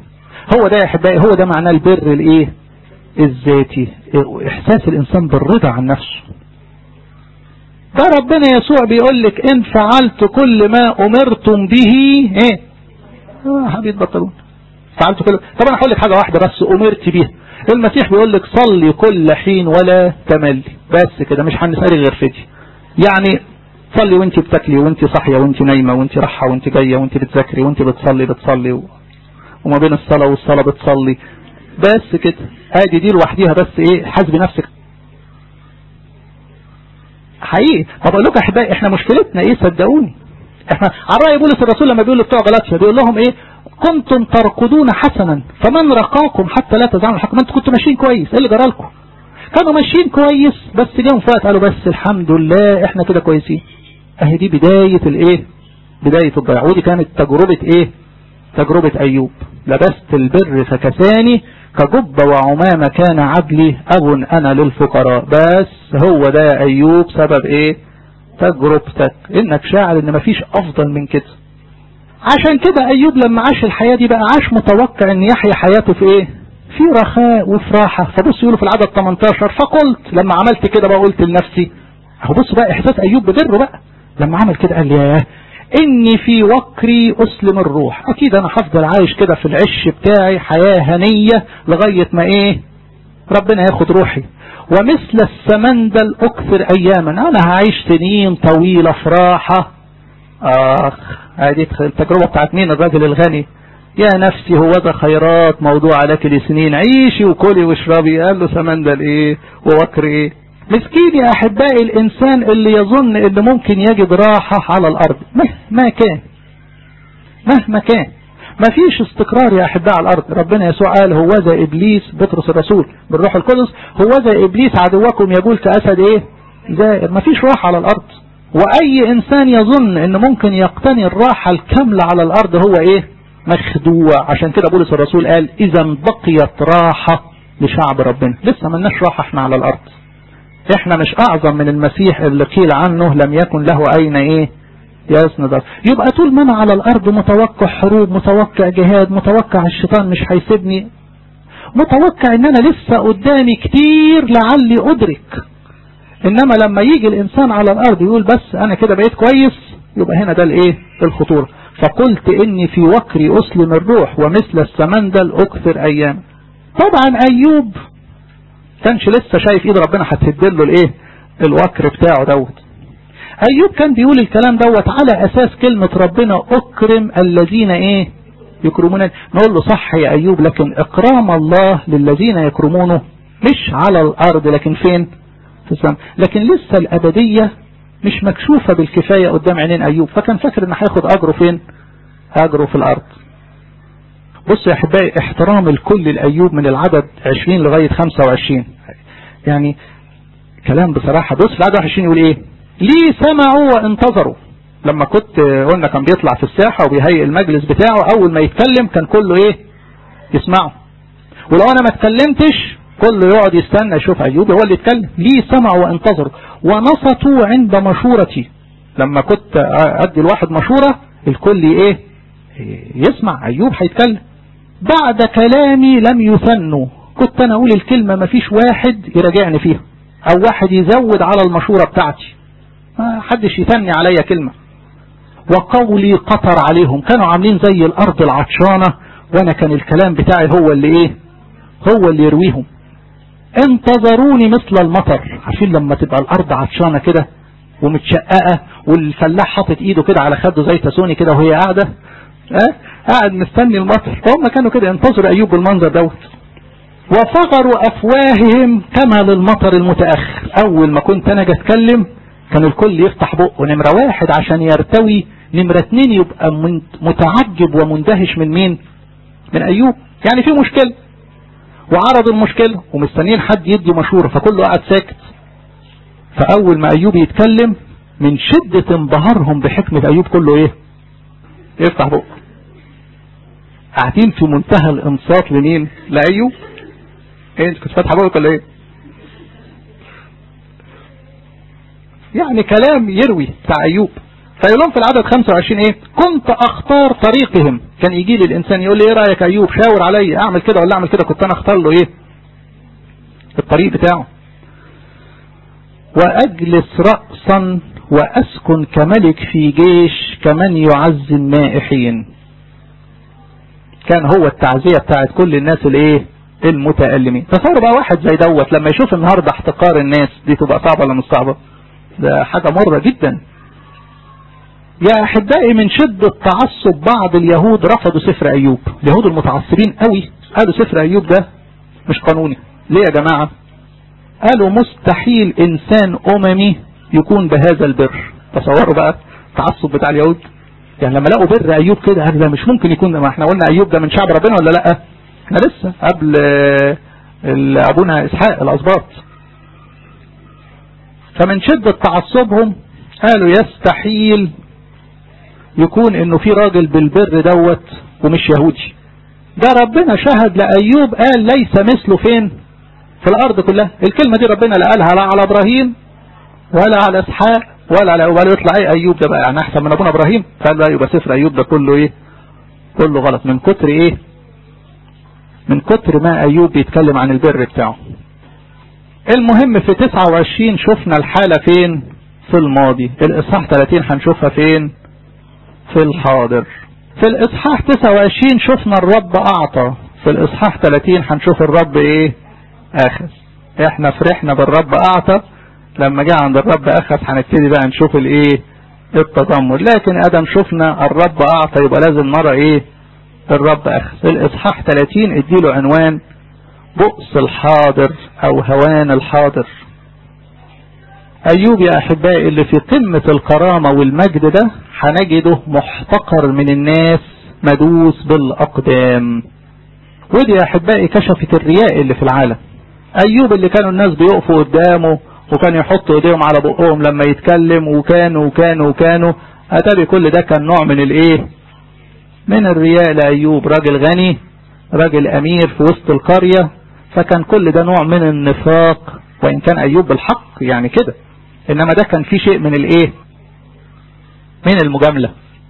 هو ده يا احبائي هو ده معناه البر الايه الذاتي احساس الانسان بالرضا عن نفسه ده ربنا يسوع بيقول لك ان فعلت كل ما امرتم به ايه اه حبيب بطلون فعلت كل طب انا هقول لك حاجه واحده بس امرت بيها المسيح بيقول لك صلي كل حين ولا تملي بس كده مش هنسالي غير في دي يعني صلي وانت بتاكلي وانت صاحيه وانت نايمه وانت رايحه وانت جايه وانت بتذاكري وانت بتصلي بتصلي و... وما بين الصلاه والصلاه بتصلي بس كده ادي دي لوحديها بس ايه حاسبي نفسك حقيقي طب اقول لكم احبائي احنا مشكلتنا ايه صدقوني احنا على راي بولس الرسول لما بيقول لبتوع غلطيا بيقول لهم ايه كنتم ترقدون حسنا فمن رقاكم حتى لا تزعموا الحق ما انتوا كنتوا ماشيين كويس ايه اللي جرى لكم كانوا ماشيين كويس بس جاهم في وقت قالوا بس الحمد لله احنا كده كويسين اهي دي بداية الايه بداية الضياع ودي كانت تجربة ايه تجربة ايوب لبست البر فكساني كجب وعمامة كان عدلي اب انا للفقراء بس هو ده يا ايوب سبب ايه تجربتك انك شاعر ان مفيش افضل من كده عشان كده ايوب لما عاش الحياة دي بقى عاش متوقع ان يحيا حياته في ايه في رخاء وفي راحة فبص يقولوا في العدد 18 فقلت لما عملت كده بقى قلت لنفسي اهو بص بقى احساس ايوب ببره بقى لما عمل كده قال ياه اني في وكري اسلم الروح اكيد انا هفضل عايش كده في العش بتاعي حياة هنية لغاية ما ايه ربنا ياخد روحي ومثل السمندل اكثر اياما انا هعيش سنين طويلة في راحة اخ هذه التجربة بتاعت مين الراجل الغني يا نفسي هو ده خيرات موضوع لك لسنين عيشي وكلي واشربي قال له سمندل ايه ووكر ايه مسكين يا احبائي الانسان اللي يظن ان ممكن يجد راحة على الارض مهما كان مهما كان ما فيش استقرار يا احباء على الارض ربنا يسوع قال هو ذا ابليس بطرس الرسول بالروح القدس هو ذا ابليس عدوكم يقول كاسد ايه زائر ما فيش راحة على الارض واي انسان يظن ان ممكن يقتني الراحة الكاملة على الارض هو ايه مخدوع عشان كده بولس الرسول قال اذا بقيت راحة لشعب ربنا لسه ملناش راحة احنا على الارض احنا مش اعظم من المسيح اللي قيل عنه لم يكن له اين ايه يسند يبقى طول ما انا على الارض متوقع حروب متوقع جهاد متوقع الشيطان مش هيسيبني متوقع ان انا لسه قدامي كتير لعلي ادرك انما لما يجي الانسان على الارض يقول بس انا كده بقيت كويس يبقى هنا ده الايه الخطورة فقلت اني في وكري اسلم الروح ومثل السمندل اكثر ايام طبعا ايوب كانش لسه شايف ايد ربنا هتهدله الايه الوكر بتاعه دوت ايوب كان بيقول الكلام دوت على اساس كلمة ربنا اكرم الذين ايه يكرمون نقول له صح يا ايوب لكن اكرام الله للذين يكرمونه مش على الارض لكن فين في السماء لكن لسه الابدية مش مكشوفة بالكفاية قدام عينين ايوب فكان فاكر ان هياخد اجره فين اجره في الارض بصوا يا احبائي احترام الكل لايوب من العدد 20 لغاية 25 يعني كلام بصراحة بص العدد 21 يقول ايه ليه سمعوا وانتظروا لما كنت قلنا كان بيطلع في الساحة وبيهيئ المجلس بتاعه اول ما يتكلم كان كله ايه يسمعه ولو انا ما اتكلمتش كله يقعد يستنى يشوف ايوب هو اللي يتكلم ليه سمعوا وانتظروا ونصتوا عند مشورتي لما كنت ادي الواحد مشورة الكل ايه يسمع ايوب هيتكلم بعد كلامي لم يثنوا كنت انا اقول الكلمة ما فيش واحد يراجعني فيها او واحد يزود على المشورة بتاعتي ما حدش يثني عليا كلمة وقولي قطر عليهم كانوا عاملين زي الارض العطشانة وانا كان الكلام بتاعي هو اللي ايه هو اللي يرويهم انتظروني مثل المطر عارفين لما تبقى الارض عطشانة كده ومتشققة والفلاح حاطط ايده كده على خده زي تسوني كده وهي قاعدة اه قاعد مستني المطر فهم كانوا كده ينتظروا ايوب بالمنظر دوت وفغروا افواههم كما للمطر المتأخر اول ما كنت انا اتكلم كان الكل يفتح بقه نمرة واحد عشان يرتوي نمرة اتنين يبقى متعجب ومندهش من مين من ايوب يعني في مشكلة وعرض المشكلة ومستنيين حد يدي مشورة فكله قاعد ساكت فاول ما ايوب يتكلم من شدة انبهارهم بحكمة ايوب كله ايه يفتح بقه قاعدين في منتهى الانصات لمين لايوب ايه انت كنت فاتحه بقك ولا ايه يعني كلام يروي بتاع ايوب فيقول لهم في العدد 25 ايه كنت اختار طريقهم كان يجي لي الانسان يقول لي ايه رايك ايوب شاور عليا اعمل كده ولا اعمل كده كنت انا اختار له ايه الطريق بتاعه واجلس رأسا واسكن كملك في جيش كمن يعزي النائحين كان هو التعزية بتاعت كل الناس الايه المتألمين تصور بقى واحد زي دوت لما يشوف النهاردة احتقار الناس دي تبقى صعبة ولا مش صعبة ده حاجة مرة جدا يا احبائي من شدة تعصب بعض اليهود رفضوا سفر ايوب اليهود المتعصبين قوي قالوا سفر ايوب ده مش قانوني ليه يا جماعة قالوا مستحيل انسان اممي يكون بهذا البر تصوروا بقى التعصب بتاع اليهود يعني لما لقوا بر ايوب كده قالوا ده مش ممكن يكون ما احنا قلنا ايوب ده من شعب ربنا ولا لا احنا لسه قبل ابونا اسحاق الاسباط فمن شدة تعصبهم قالوا يستحيل يكون انه في راجل بالبر دوت ومش يهودي ده ربنا شهد لأيوب قال ليس مثله فين في الارض كلها الكلمة دي ربنا لا قالها لا على ابراهيم ولا على اسحاق ولا على ولا يطلع ايه ايوب ده بقى يعني احسن من ابونا ابراهيم قال بقى يبقى سفر ايوب ده كله ايه كله غلط من كتر ايه من كتر ما ايوب بيتكلم عن البر بتاعه المهم في 29 شفنا الحالة فين في الماضي الاصحاح 30 هنشوفها فين في الحاضر في الاصحاح 29 شفنا الرب اعطى في الاصحاح 30 هنشوف الرب ايه اخذ احنا فرحنا بالرب اعطى لما جه عند الرب اخذ هنبتدي بقى نشوف الايه التذمر لكن ادم شفنا الرب اعطى يبقى لازم نرى ايه الرب اخذ الاصحاح 30 اديله عنوان بؤس الحاضر او هوان الحاضر ايوب يا احبائي اللي في قمة الكرامة والمجد ده هنجده محتقر من الناس مدوس بالاقدام ودي يا احبائي كشفت الرياء اللي في العالم ايوب اللي كانوا الناس بيقفوا قدامه وكان يحطوا ايديهم على بقهم لما يتكلم وكانوا وكانوا وكانوا اتاري كل ده كان نوع من الايه من الرياء لايوب راجل غني راجل امير في وسط القرية فكان كل ده نوع من النفاق وان كان ايوب بالحق يعني كده انما ده كان في شيء من الايه من المجاملة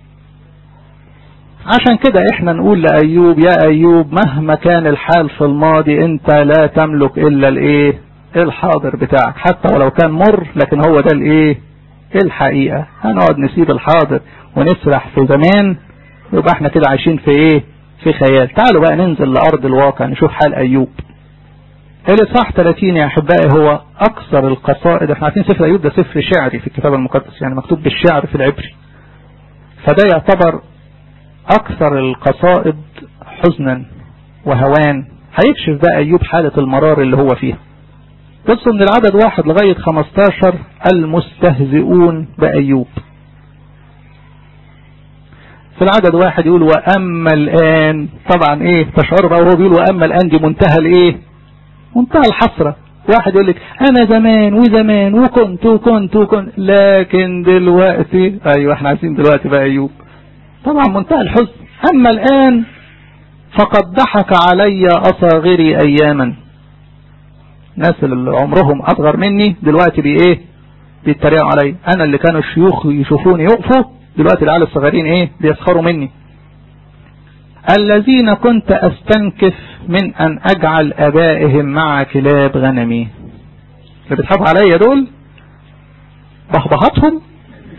عشان كده احنا نقول لأيوب يا أيوب مهما كان الحال في الماضي انت لا تملك الا الايه الحاضر بتاعك حتى ولو كان مر لكن هو ده الايه الحقيقة هنقعد نسيب الحاضر ونسرح في زمان يبقى احنا كده عايشين في ايه في خيال تعالوا بقى ننزل لأرض الواقع نشوف حال أيوب الإصحاح 30 يا أحبائي هو أكثر القصائد احنا عارفين سفر أيوب ده سفر شعري في الكتاب المقدس يعني مكتوب بالشعر في العبري فده يعتبر أكثر القصائد حزنا وهوان هيكشف بقى أيوب حالة المرار اللي هو فيها بصوا من العدد واحد لغاية 15 المستهزئون بأيوب في العدد واحد يقول وأما الآن طبعا ايه تشعر بقى وهو بيقول وأما الآن دي منتهى الايه منتهى الحسرة واحد يقول لك انا زمان وزمان وكنت وكنت وكنت لكن دلوقتي ايوه احنا عايزين دلوقتي بقى ايوب طبعا منتهى الحزن اما الان فقد ضحك علي اصاغري اياما الناس اللي عمرهم اصغر مني دلوقتي بي ايه بيتريقوا علي انا اللي كانوا الشيوخ يشوفوني يقفوا دلوقتي العيال الصغيرين ايه بيسخروا مني الذين كنت استنكف من ان اجعل ابائهم مع كلاب غنمي اللي بيضحكوا عليا دول بهبهاتهم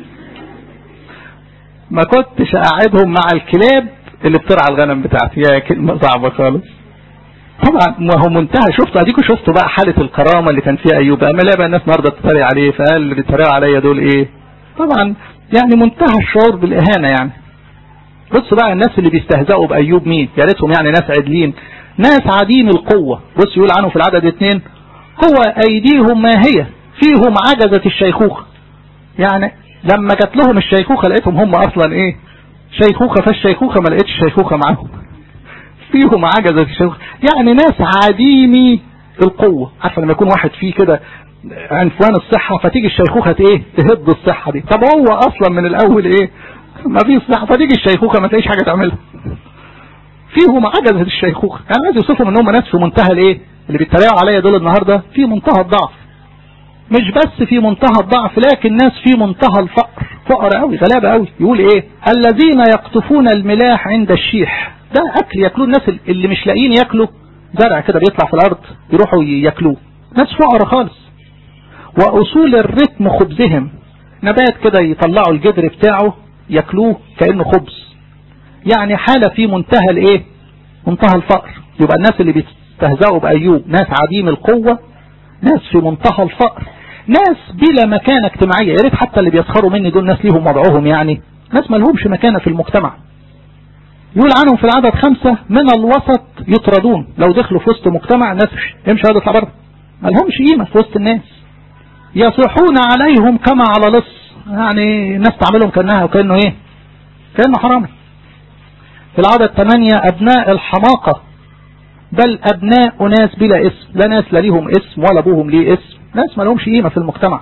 ما كنتش اقعدهم مع الكلاب اللي بترعى الغنم بتاعتي يا كلمة صعبة خالص طبعا ما هو منتهى شفتوا اديكوا شفتوا بقى حالة الكرامة اللي كان فيها ايوب اما لا بقى الناس النهارده بتتريق عليه فقال اللي بيتريقوا عليا دول ايه طبعا يعني منتهى الشعور بالاهانة يعني بصوا بقى الناس اللي بيستهزئوا بأيوب مين يا ريتهم يعني ناس عدلين ناس عديم القوة بص يقول عنه في العدد اثنين قوة أيديهم ما هي فيهم عجزة الشيخوخة يعني لما جات لهم الشيخوخة لقيتهم هم أصلا إيه شيخوخة فالشيخوخة ما لقيتش الشيخوخة معاهم فيهم عجزة الشيخوخة يعني ناس عديمي القوة عارفة لما يكون واحد فيه كده عنفوان الصحة فتيجي الشيخوخة ايه تهد الصحة دي طب هو اصلا من الاول ايه ما فيش صحة فتيجي الشيخوخة ما تلاقيش حاجة تعملها فيهم عجزة الشيخوخة يعني عايز يوصفهم ان هم ناس في منتهى الايه اللي بيتريقوا عليا دول النهاردة في منتهى الضعف مش بس في منتهى الضعف لكن ناس في منتهى الفقر فقراء قوي غلابة قوي يقول ايه الذين يقطفون الملاح عند الشيح ده اكل ياكلوه الناس اللي مش لاقيين ياكلوا زرع كده بيطلع في الارض يروحوا ياكلوه ناس فقراء خالص واصول الرتم خبزهم نبات كده يطلعوا الجدر بتاعه ياكلوه كانه خبز يعني حالة في منتهى الايه منتهى الفقر يبقى الناس اللي بيستهزئوا بايوب ناس عديم القوة ناس في منتهى الفقر ناس بلا مكانة اجتماعية يا ريت حتى اللي بيسخروا مني دول ناس ليهم وضعهم يعني ناس ما لهمش مكانة في المجتمع يقول عنهم في العدد خمسة من الوسط يطردون لو دخلوا في وسط مجتمع ناس امشي هذا اطلع بره ما لهمش قيمة في وسط الناس يصيحون عليهم كما على لص يعني الناس تعملهم كأنها وكأنه ايه كأنه حرامي في العدد ثمانية أبناء الحماقة بل أبناء ناس بلا اسم لا ناس لا ليهم اسم ولا أبوهم ليه اسم ناس ما لهمش قيمة في المجتمع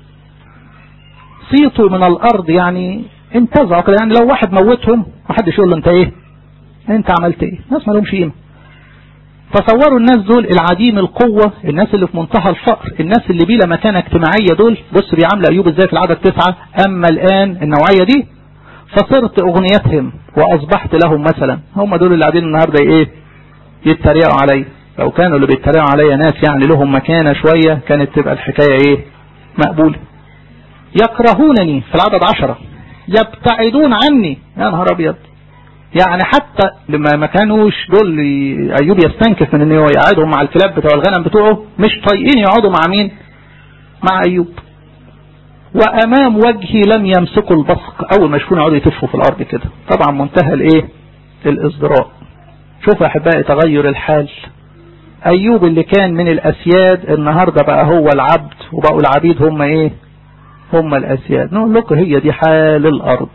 صيتوا من الأرض يعني انتزعوا كده يعني لو واحد موتهم محدش يقول له انت ايه انت عملت ايه ناس ما لهمش قيمة تصوروا الناس دول العديم القوة الناس اللي في منتهى الفقر الناس اللي بلا مكانة اجتماعية دول بص بيعامل أيوب ازاي في العدد تسعة أما الآن النوعية دي فصرت أغنيتهم وأصبحت لهم مثلا هم دول اللي قاعدين النهاردة ايه يتريقوا علي لو كانوا اللي بيتريقوا عليا ناس يعني لهم مكانة شوية كانت تبقى الحكاية ايه مقبولة يكرهونني في العدد عشرة يبتعدون عني يا نهار ابيض يعني حتى لما ما كانوش دول ايوب يستنكف من انه يقعدهم مع الكلاب بتوع الغنم بتوعه مش طايقين يقعدوا مع مين مع ايوب وامام وجهي لم يمسكوا البصق اول ما يشوفون يقعدوا يتفوا في الارض كده طبعا منتهى الايه الازدراء شوف يا احبائي تغير الحال ايوب اللي كان من الاسياد النهارده بقى هو العبد وبقوا العبيد هم ايه هم الاسياد نقول لكم هي دي حال الارض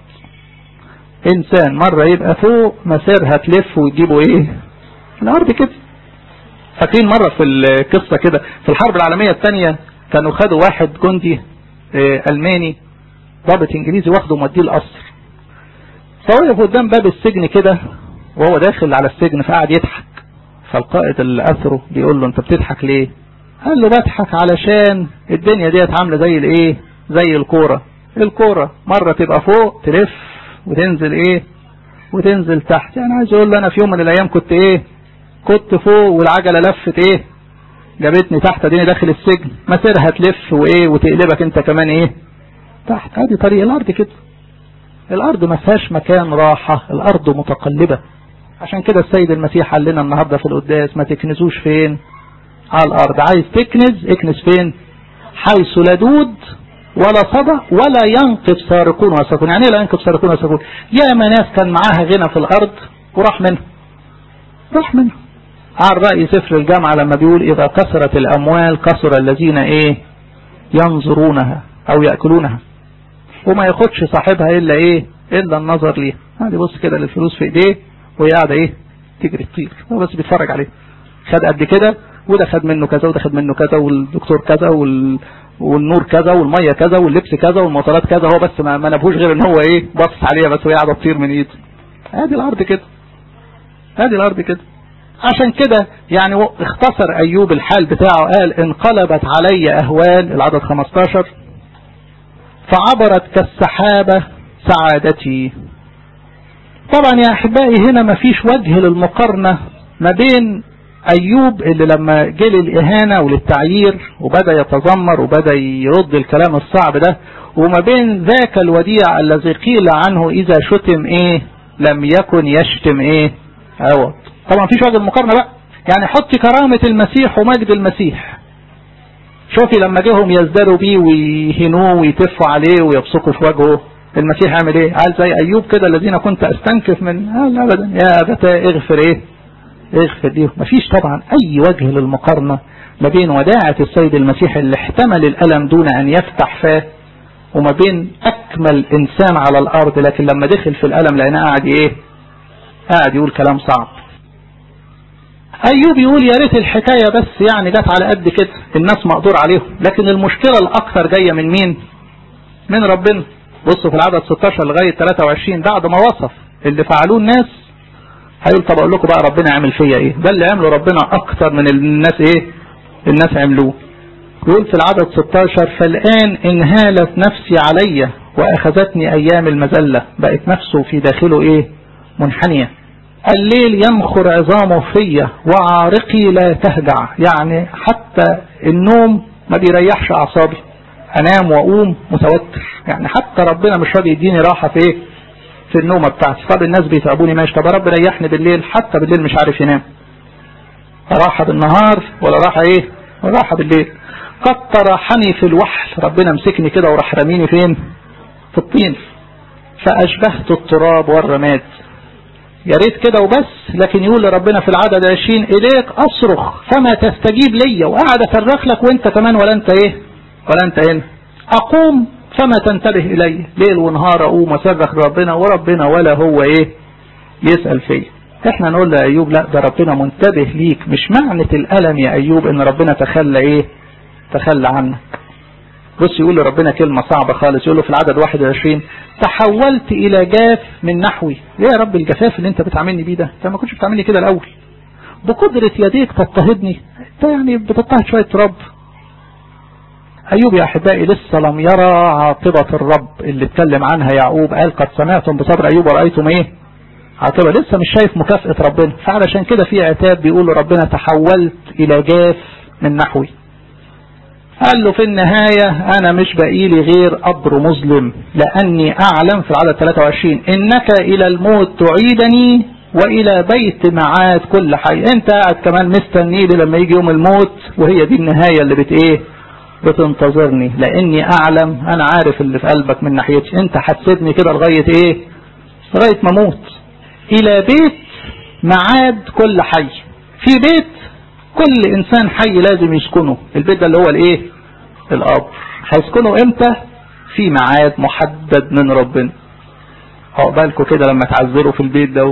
انسان مرة يبقى فوق مسيرها تلف وتجيبه ايه الارض كده فاكرين مرة في القصة كده في الحرب العالمية الثانية كانوا خدوا واحد جندي اه الماني ضابط انجليزي واخده موديه القصر فوقف قدام باب السجن كده وهو داخل على السجن فقعد يضحك فالقائد اللي اثره بيقول له انت بتضحك ليه قال له بضحك علشان الدنيا ديت عامله زي الايه زي الكوره الكوره مره تبقى فوق تلف وتنزل ايه وتنزل تحت يعني عايز اقول له انا في يوم من الايام كنت ايه كنت فوق والعجله لفت ايه جابتني تحت اديني داخل السجن مسيرها تلف وايه وتقلبك انت كمان ايه تحت ادي طريق الارض كده الارض ما فيهاش مكان راحه الارض متقلبه عشان كده السيد المسيح قال لنا النهارده في القداس ما تكنزوش فين على الارض عايز تكنز اكنز فين حيث لا دود ولا صدى ولا ينقب سارقون وسارقون يعني ايه لا ينقب سارقون وسارقون يا ما ناس كان معاها غنى في الارض وراح منها راح منها على رأي سفر الجامعة لما بيقول إذا كثرت الأموال كثر الذين إيه ينظرونها أو يأكلونها وما ياخدش صاحبها إلا إيه إلا النظر ليها هذه بص كده للفلوس في إيديه وهي قاعدة إيه تجري تطير هو بس بيتفرج عليه خد قد كده وده خد منه كذا وده خد منه كذا والدكتور كذا وال... والنور كذا والميه كذا واللبس كذا والمطارات كذا هو بس ما, ما نبهوش غير ان هو ايه باصص عليها بس وهي قاعده تطير من ايده ادي الارض كده ادي الارض كده عشان كده يعني اختصر ايوب الحال بتاعه قال انقلبت علي اهوال العدد 15 فعبرت كالسحابة سعادتي طبعا يا احبائي هنا ما فيش وجه للمقارنة ما بين ايوب اللي لما جه للاهانة وللتعيير وبدأ يتذمر وبدأ يرد الكلام الصعب ده وما بين ذاك الوديع الذي قيل عنه اذا شتم ايه لم يكن يشتم ايه عوض طبعا فيش وجه المقارنة بقى يعني حطي كرامة المسيح ومجد المسيح شوفي لما جيهم يزدروا بيه ويهنوه ويتفوا عليه ويبصقوا في وجهه المسيح عمل ايه قال زي ايوب كده الذين كنت استنكف من قال ابدا يا ابتا اغفر ايه اغفر ليه مفيش طبعا اي وجه للمقارنة ما بين وداعة السيد المسيح اللي احتمل الالم دون ان يفتح فاه وما بين اكمل انسان على الارض لكن لما دخل في الالم لانه قاعد ايه قاعد يقول كلام صعب ايوب يقول يا ريت الحكايه بس يعني جت على قد كده الناس مقدور عليهم لكن المشكله الاكثر جايه من مين من ربنا بصوا في العدد 16 لغايه 23 بعد ما وصف اللي فعلوه الناس هيقول طب اقول لكم بقى ربنا عمل فيا ايه ده اللي عمله ربنا اكتر من الناس ايه الناس عملوه يقول في العدد 16 فالان انهالت نفسي علي واخذتني ايام المذلة بقت نفسه في داخله ايه منحنية الليل ينخر عظامه فيا وعارقي لا تهجع يعني حتى النوم ما بيريحش اعصابي انام واقوم متوتر يعني حتى ربنا مش راضي يديني راحة في ايه في النومة بتاعتي طب الناس بيتعبوني ماشي طب رب ريحني بالليل حتى بالليل مش عارف ينام راحة بالنهار ولا راحة ايه راحة بالليل قد طرحني في الوحل ربنا مسكني كده وراح رميني فين في الطين فأشبهت التراب والرماد يا ريت كده وبس لكن يقول لربنا في العدد عشرين إليك أصرخ فما تستجيب لي وقاعد أصرخ لك وانت كمان ولا انت ايه ولا انت هنا أقوم فما تنتبه إلي ليل ونهار أقوم وصرخ لربنا وربنا ولا هو ايه يسأل فيا احنا نقول لأيوب لا ده ربنا منتبه ليك مش معنى الألم يا أيوب ان ربنا تخلى ايه تخلى عنك بص يقول لربنا كلمة صعبة خالص يقول له في العدد 21 تحولت إلى جاف من نحوي ليه يا رب الجفاف اللي انت بتعاملني بيه ده انت ما كنتش بتعاملني كده الأول بقدرة يديك تضطهدني انت يعني بتضطهد شوية رب أيوب يا أحبائي لسه لم يرى عاقبة الرب اللي اتكلم عنها يعقوب قال قد سمعتم بصبر أيوب ورأيتم إيه عاقبة لسه مش شايف مكافأة ربنا فعلشان كده في عتاب بيقول ربنا تحولت إلى جاف من نحوي قال له في النهاية أنا مش بقيلي غير قبر مظلم لأني أعلم في العدد 23 إنك إلى الموت تعيدني وإلى بيت معاد كل حي أنت قاعد كمان مستني لي لما يجي يوم الموت وهي دي النهاية اللي بت إيه بتنتظرني لأني أعلم أنا عارف اللي في قلبك من ناحيتي أنت هتسيبني كده لغاية إيه لغاية ما أموت إلى بيت معاد كل حي في بيت كل إنسان حي لازم يسكنه البيت ده اللي هو الإيه القبر هيسكنه إمتى في ميعاد محدد من ربنا عقبالكم كده لما تعذروا في البيت دوت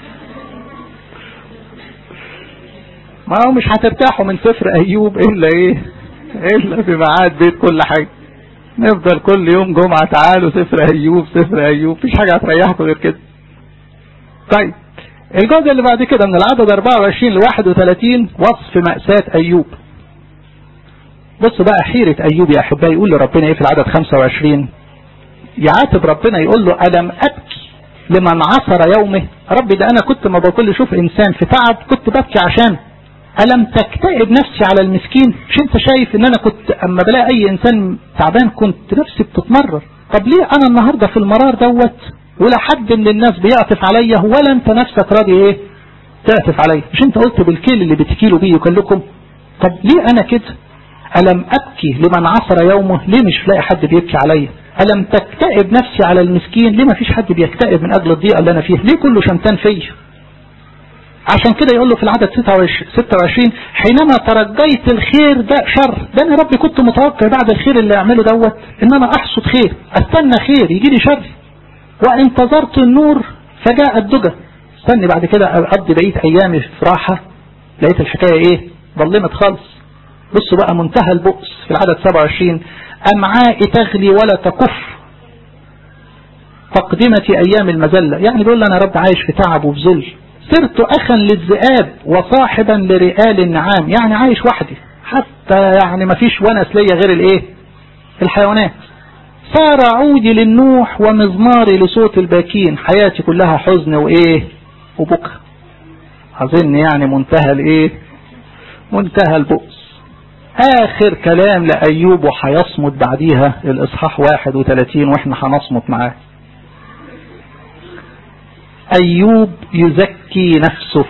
ما هو مش هترتاحوا من سفر أيوب إلا إيه إلا في ميعاد بيت كل حاجة نفضل كل يوم جمعة تعالوا سفر أيوب سفر أيوب مفيش حاجة هتريحكم غير كده طيب الجزء اللي بعد كده من العدد 24 ل 31 وصف مأساة أيوب بص بقى حيرة أيوب يا أحبائي يقول لربنا إيه في العدد 25 يعاتب ربنا يقول له ألم أبكي لمن عصر يومه ربي ده أنا كنت ما بقول أشوف إنسان في تعب كنت ببكي عشان ألم تكتئب نفسي على المسكين مش أنت شايف إن أنا كنت أما بلاقي أي إنسان تعبان كنت نفسي بتتمرر طب ليه أنا النهاردة في المرار دوت ولا حد من الناس بيعطف عليا ولا انت نفسك راضي ايه تعطف عليا مش انت قلت بالكيل اللي بتكيلوا بيه يكلكم طب ليه انا كده ألم أبكي لمن عصر يومه ليه مش لاقي حد بيبكي عليا ألم تكتئب نفسي على المسكين ليه ما فيش حد بيكتئب من أجل الضيقة اللي أنا فيها ليه كله شمتان فيا عشان كده يقول له في العدد 26 حينما ترجيت الخير ده شر ده انا ربي كنت متوقع بعد الخير اللي اعمله دوت ان انا احصد خير استنى خير يجي لي شر وانتظرت النور فجاء الدجى استني بعد كده اقضي بقيه ايامي في راحه لقيت الحكايه ايه ظلمت خالص بصوا بقى منتهى البؤس في العدد 27 امعائي تغلي ولا تكف تقدمتي ايام المذله يعني بيقول انا رب عايش في تعب وفي ذل صرت اخا للذئاب وصاحبا لرئال النعام يعني عايش وحدي حتى يعني ما فيش ونس ليا غير الايه الحيوانات صار عودي للنوح ومزماري لصوت الباكين حياتي كلها حزن وايه وبكى اظن يعني منتهى الايه منتهى البؤس اخر كلام لايوب وهيصمت بعديها الاصحاح 31 واحنا هنصمت معاه ايوب يزكي نفسه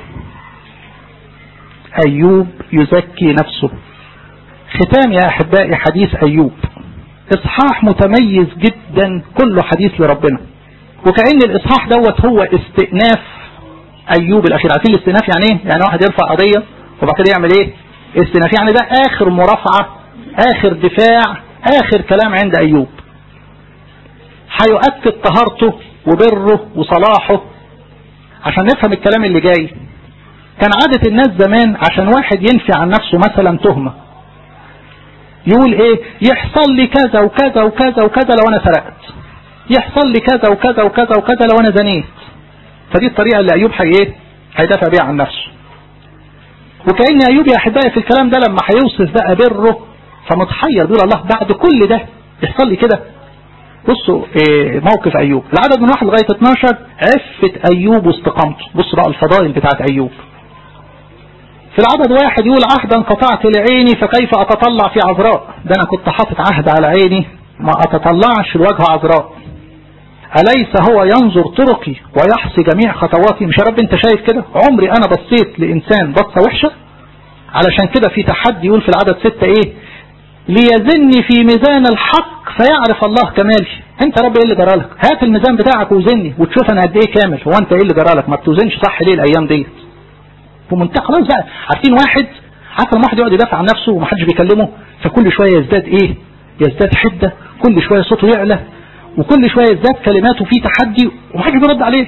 ايوب يزكي نفسه ختام يا احبائي حديث ايوب اصحاح متميز جدا كله حديث لربنا وكأن الاصحاح دوت هو استئناف ايوب الاخير عارفين الاستئناف يعني ايه يعني واحد يرفع قضية وبعد كده يعمل ايه استئناف يعني ده اخر مرافعة اخر دفاع اخر كلام عند ايوب هيؤكد طهارته وبره وصلاحه عشان نفهم الكلام اللي جاي كان عادة الناس زمان عشان واحد ينفي عن نفسه مثلا تهمة يقول ايه يحصل لي كذا وكذا وكذا وكذا لو انا سرقت يحصل لي كذا وكذا وكذا وكذا لو انا زنيت فدي الطريقة اللي ايوب حي ايه هيدافع بيها عن نفسه وكأن ايوب يا احبائي في الكلام ده لما هيوصف بقى بره فمتحير بيقول الله بعد كل ده يحصل لي كده بصوا إيه موقف ايوب العدد من واحد لغاية 12 عفة ايوب واستقامته بصوا بقى الفضائل بتاعت ايوب في العدد واحد يقول عهدا قطعت لعيني فكيف اتطلع في عذراء ده انا كنت حاطط عهد على عيني ما اتطلعش لوجه عذراء أليس هو ينظر طرقي ويحصي جميع خطواتي مش يا رب انت شايف كده عمري انا بصيت لانسان بصة وحشة علشان كده في تحدي يقول في العدد ستة ايه ليزني في ميزان الحق فيعرف الله كمالي انت يا رب ايه اللي جرالك هات الميزان بتاعك وزني وتشوف انا قد ايه كامل هو انت ايه اللي جرالك ما بتوزنش صح ليه الايام ديت في منتهى خلاص بقى عارفين واحد حتى لما واحد يقعد يدافع عن نفسه ومحدش بيكلمه فكل شويه يزداد ايه يزداد حده كل شويه صوته يعلى وكل شويه يزداد كلماته في تحدي ومحدش بيرد عليه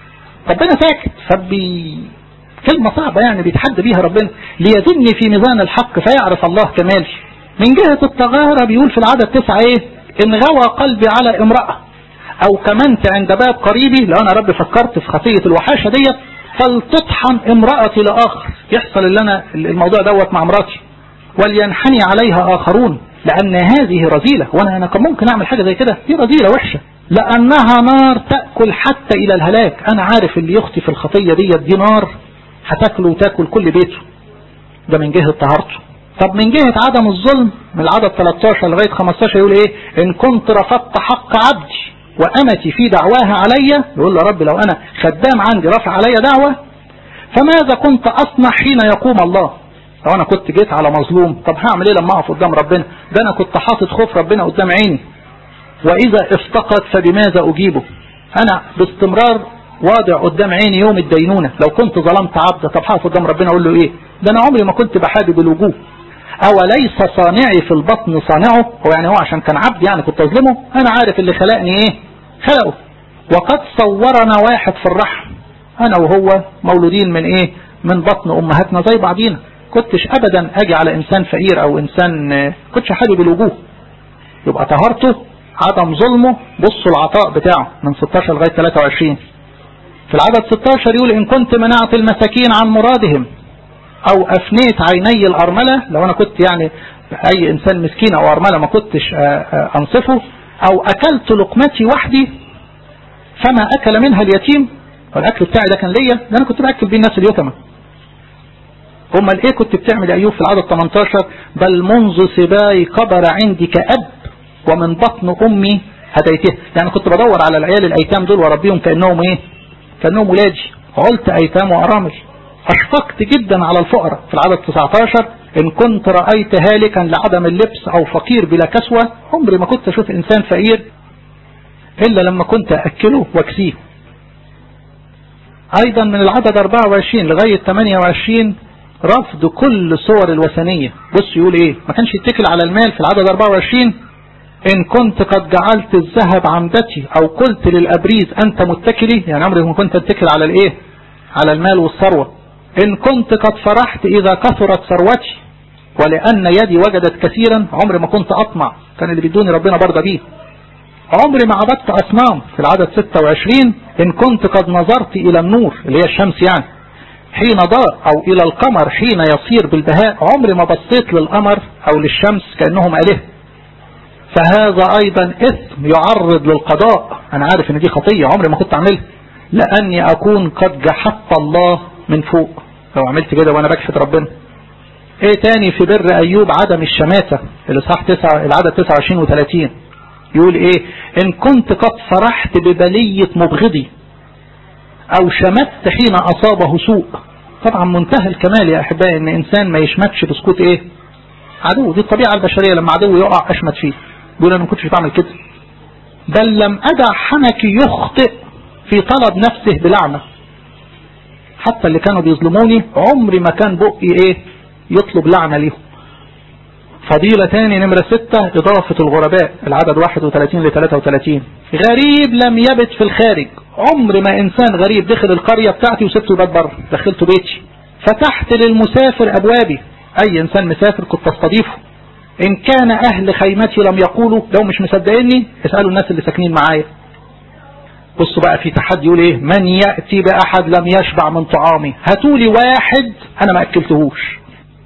ربنا ساكت فبي كلمة صعبة يعني بيتحدى بيها ربنا ليزني في ميزان الحق فيعرف الله كمالي من جهة التغاهرة بيقول في العدد تسعة ايه ان غوى قلبي على امرأة او كمنت عند باب قريبي لو انا رب فكرت في خطية الوحاشة ديت فلتطحن امرأتي لآخر يحصل اللي انا الموضوع دوت مع امرأتي ولينحني عليها آخرون لأن هذه رذيلة وأنا أنا كان ممكن أعمل حاجة زي كده دي رذيلة وحشة لأنها نار تأكل حتى إلى الهلاك أنا عارف اللي يخطي في الخطية ديت دي نار هتاكله وتاكل كل بيته ده من جهة طهارته طب من جهة عدم الظلم من العدد 13 لغاية 15 يقول ايه ان كنت رفضت حق عبدي وامتي في دعواها عليا يقول له رب لو انا خدام عندي رفع عليا دعوة فماذا كنت اصنع حين يقوم الله لو انا كنت جيت على مظلوم طب هعمل ايه لما اقف قدام ربنا ده انا كنت حاطط خوف ربنا قدام عيني واذا افتقد فبماذا اجيبه انا باستمرار واضع قدام عيني يوم الدينونة لو كنت ظلمت عبد طب هقف قدام ربنا اقول له ايه ده انا عمري ما كنت بحابب الوجوه اوليس صانعي في البطن صانعه هو يعني هو عشان كان عبد يعني كنت اظلمه انا عارف اللي خلقني ايه خلقه وقد صورنا واحد في الرحم انا وهو مولودين من ايه من بطن امهاتنا زي بعضينا كنتش ابدا اجي على انسان فقير او انسان كنتش حابب الوجوه يبقى طهارته عدم ظلمه بصوا العطاء بتاعه من 16 لغاية 23 في العدد 16 يقول إن كنت منعت المساكين عن مرادهم أو أفنيت عيني الأرملة لو أنا كنت يعني أي إنسان مسكين أو أرملة ما كنتش أنصفه أو أكلت لقمتي وحدي فما أكل منها اليتيم والأكل بتاعي ده كان ليا ده أنا كنت بأكل بيه الناس اليتمى أمال إيه كنت بتعمل أيوب في العدد 18 بل منذ سباي كبر عندي كأب ومن بطن أمي هديته يعني كنت بدور على العيال الأيتام دول واربيهم كأنهم إيه كأنهم ولادي قلت أيتام وأرامل أشفقت جدا على الفقراء في العدد 19 إن كنت رأيت هالكا لعدم اللبس أو فقير بلا كسوة عمري ما كنت أشوف إنسان فقير إلا لما كنت أكله واكسيه أيضا من العدد 24 لغاية 28 رفض كل صور الوثنية بص يقول إيه ما كانش يتكل على المال في العدد 24 إن كنت قد جعلت الذهب عمدتي أو قلت للأبريز أنت متكلي يعني عمري ما كنت أتكل على الإيه على المال والثروة إن كنت قد فرحت إذا كثرت ثروتي ولأن يدي وجدت كثيرا عمري ما كنت أطمع كان اللي بيدوني ربنا برضه بيه عمري ما عبدت أصنام في العدد 26 إن كنت قد نظرت إلى النور اللي هي الشمس يعني حين ضاء أو إلى القمر حين يصير بالبهاء عمري ما بصيت للقمر أو للشمس كأنهم آلهة فهذا أيضا إثم يعرض للقضاء أنا عارف إن دي خطية عمري ما كنت أعملها لأني أكون قد جحدت الله من فوق لو عملت كده وأنا بجحد ربنا إيه تاني في بر أيوب عدم الشماتة الإصحاح 9 العدد 29 و30 يقول إيه إن كنت قد فرحت ببلية مبغضي أو شمت حين أصابه سوء طبعا منتهى الكمال يا أحبائي إن إنسان ما يشمتش بسكوت إيه عدو دي الطبيعة البشرية لما عدو يقع أشمت فيه بيقول أنا ما كنتش بعمل كده بل لم أدع حنكي يخطئ في طلب نفسه بلعنة حتى اللي كانوا بيظلموني عمري ما كان بقي ايه يطلب لعنة ليهم فضيلة تاني نمرة ستة إضافة الغرباء العدد 31 ل 33 غريب لم يبت في الخارج عمر ما إنسان غريب دخل القرية بتاعتي وسبته الباب بره دخلته بيتي فتحت للمسافر أبوابي أي إنسان مسافر كنت أستضيفه إن كان أهل خيمتي لم يقولوا لو مش مصدقيني اسألوا الناس اللي ساكنين معايا بصوا بقى في تحدي يقول ايه من يأتي بأحد لم يشبع من طعامي هاتولي واحد انا ما اكلتهوش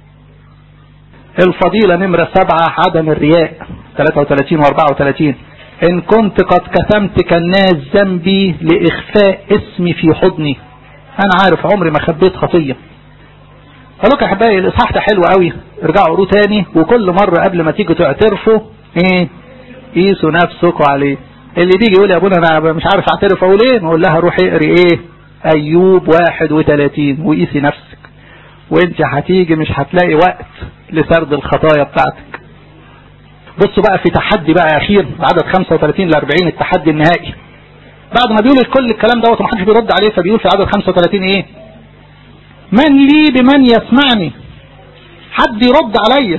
الفضيلة نمرة سبعة عدم الرياء 33 و 34 ان كنت قد كتمت كالناس ذنبي لاخفاء اسمي في حضني انا عارف عمري ما خبيت خطية قال لك يا احبائي الاصحاح ده حلو قوي ارجعوا قروه تاني وكل مرة قبل ما تيجوا تعترفوا ايه قيسوا نفسكم عليه اللي بيجي يقول يا ابونا انا مش عارف اعترف اقول ايه نقول لها روحي اقري ايه ايوب 31 وقيسي نفسك وانت هتيجي مش هتلاقي وقت لسرد الخطايا بتاعتك بصوا بقى في تحدي بقى اخير عدد 35 ل 40 التحدي النهائي بعد ما بيقول كل الكلام دوت ومحدش بيرد عليه فبيقول في عدد 35 ايه من لي بمن يسمعني حد يرد عليا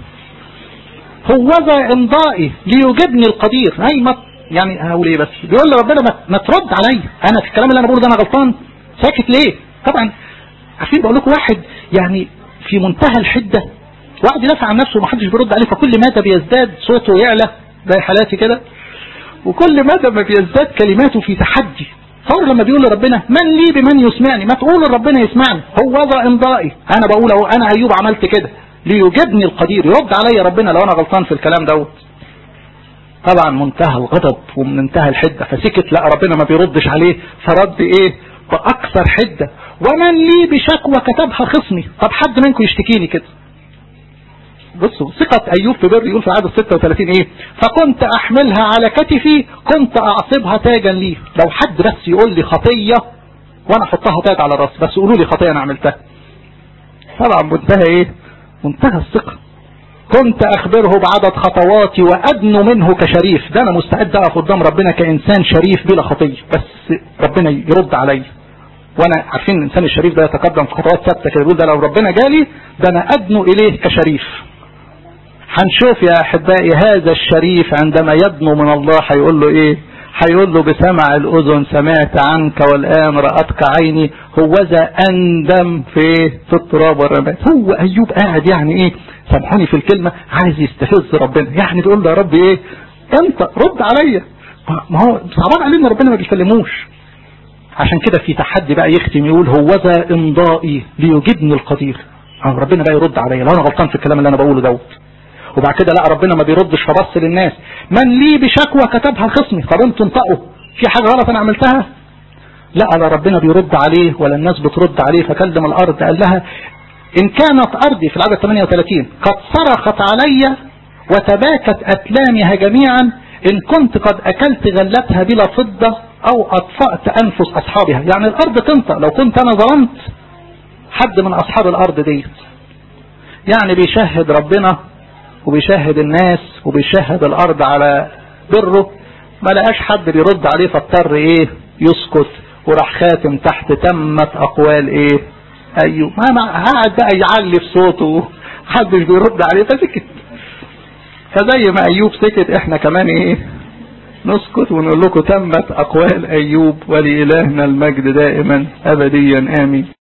هوذا امضائي ليجبني القدير اي ما يعني هقول ايه بس بيقول لي ربنا ما, ما ترد عليا انا في الكلام اللي انا بقوله ده انا غلطان ساكت ليه طبعا عارفين بقول لكم واحد يعني في منتهى الحده واحد يدافع عن نفسه ومحدش بيرد عليه فكل مدى بيزداد صوته يعلى زي حالاتي كده وكل مدى ما بيزداد كلماته في تحدي صار لما بيقول لربنا من لي بمن يسمعني ما تقول لربنا يسمعني هو ذا امضائي انا بقول اهو انا ايوب عملت كده ليجبني القدير يرد عليا ربنا لو انا غلطان في الكلام دوت طبعا منتهى الغضب ومنتهى الحدة فسكت لا ربنا ما بيردش عليه فرد ايه باكثر حدة ومن لي بشكوى كتبها خصمي طب حد منكم يشتكيني كده بصوا ثقة أيوب في بر يقول في عدد 36 إيه فكنت أحملها على كتفي كنت أعصبها تاجا لي لو حد بس يقول لي خطية وأنا أحطها تاج على راسي بس قولوا لي خطية أنا عملتها طبعا منتهى إيه منتهى الثقة كنت أخبره بعدد خطواتي وأدنو منه كشريف ده أنا مستعد أقف قدام ربنا كإنسان شريف بلا خطية بس ربنا يرد عليا وانا عارفين الانسان الشريف ده يتقدم في خطوات ثابته كده يقول ده لو ربنا جالي ده انا ادنو اليه كشريف هنشوف يا احبائي هذا الشريف عندما يدنو من الله هيقول له ايه هيقول له بسمع الاذن سمعت عنك والان رأتك عيني هوذا اندم في في التراب والرماد هو ايوب قاعد يعني ايه سامحوني في الكلمة عايز يستفز ربنا يعني تقول له يا رب ايه انت رد عليا ما هو صعبان علينا ربنا ما بيكلموش عشان كده في تحدي بقى يختم يقول هوذا امضائي ليجبني القدير ربنا بقى يرد عليا لو انا غلطان في الكلام اللي انا بقوله دوت وبعد كده لا ربنا ما بيردش فبص للناس من لي بشكوى كتبها خصمي طب انتوا انطقوا في حاجه غلط انا عملتها لا لا ربنا بيرد عليه ولا الناس بترد عليه فكلم الارض قال لها ان كانت ارضي في العدد 38 قد صرخت علي وتباكت اتلامها جميعا ان كنت قد اكلت غلتها بلا فضه او اطفأت انفس اصحابها يعني الارض تنطق لو كنت انا ظلمت حد من اصحاب الارض ديت يعني بيشهد ربنا وبيشهد الناس وبيشهد الارض على بره ما لقاش حد بيرد عليه فاضطر ايه يسكت وراح خاتم تحت تمت اقوال ايه ايوه ما قاعد بقى يعلي في صوته محدش بيرد عليه فسكت فزي ما ايوب سكت احنا كمان ايه نسكت ونقول لكم تمت اقوال ايوب ولالهنا المجد دائما ابديا امين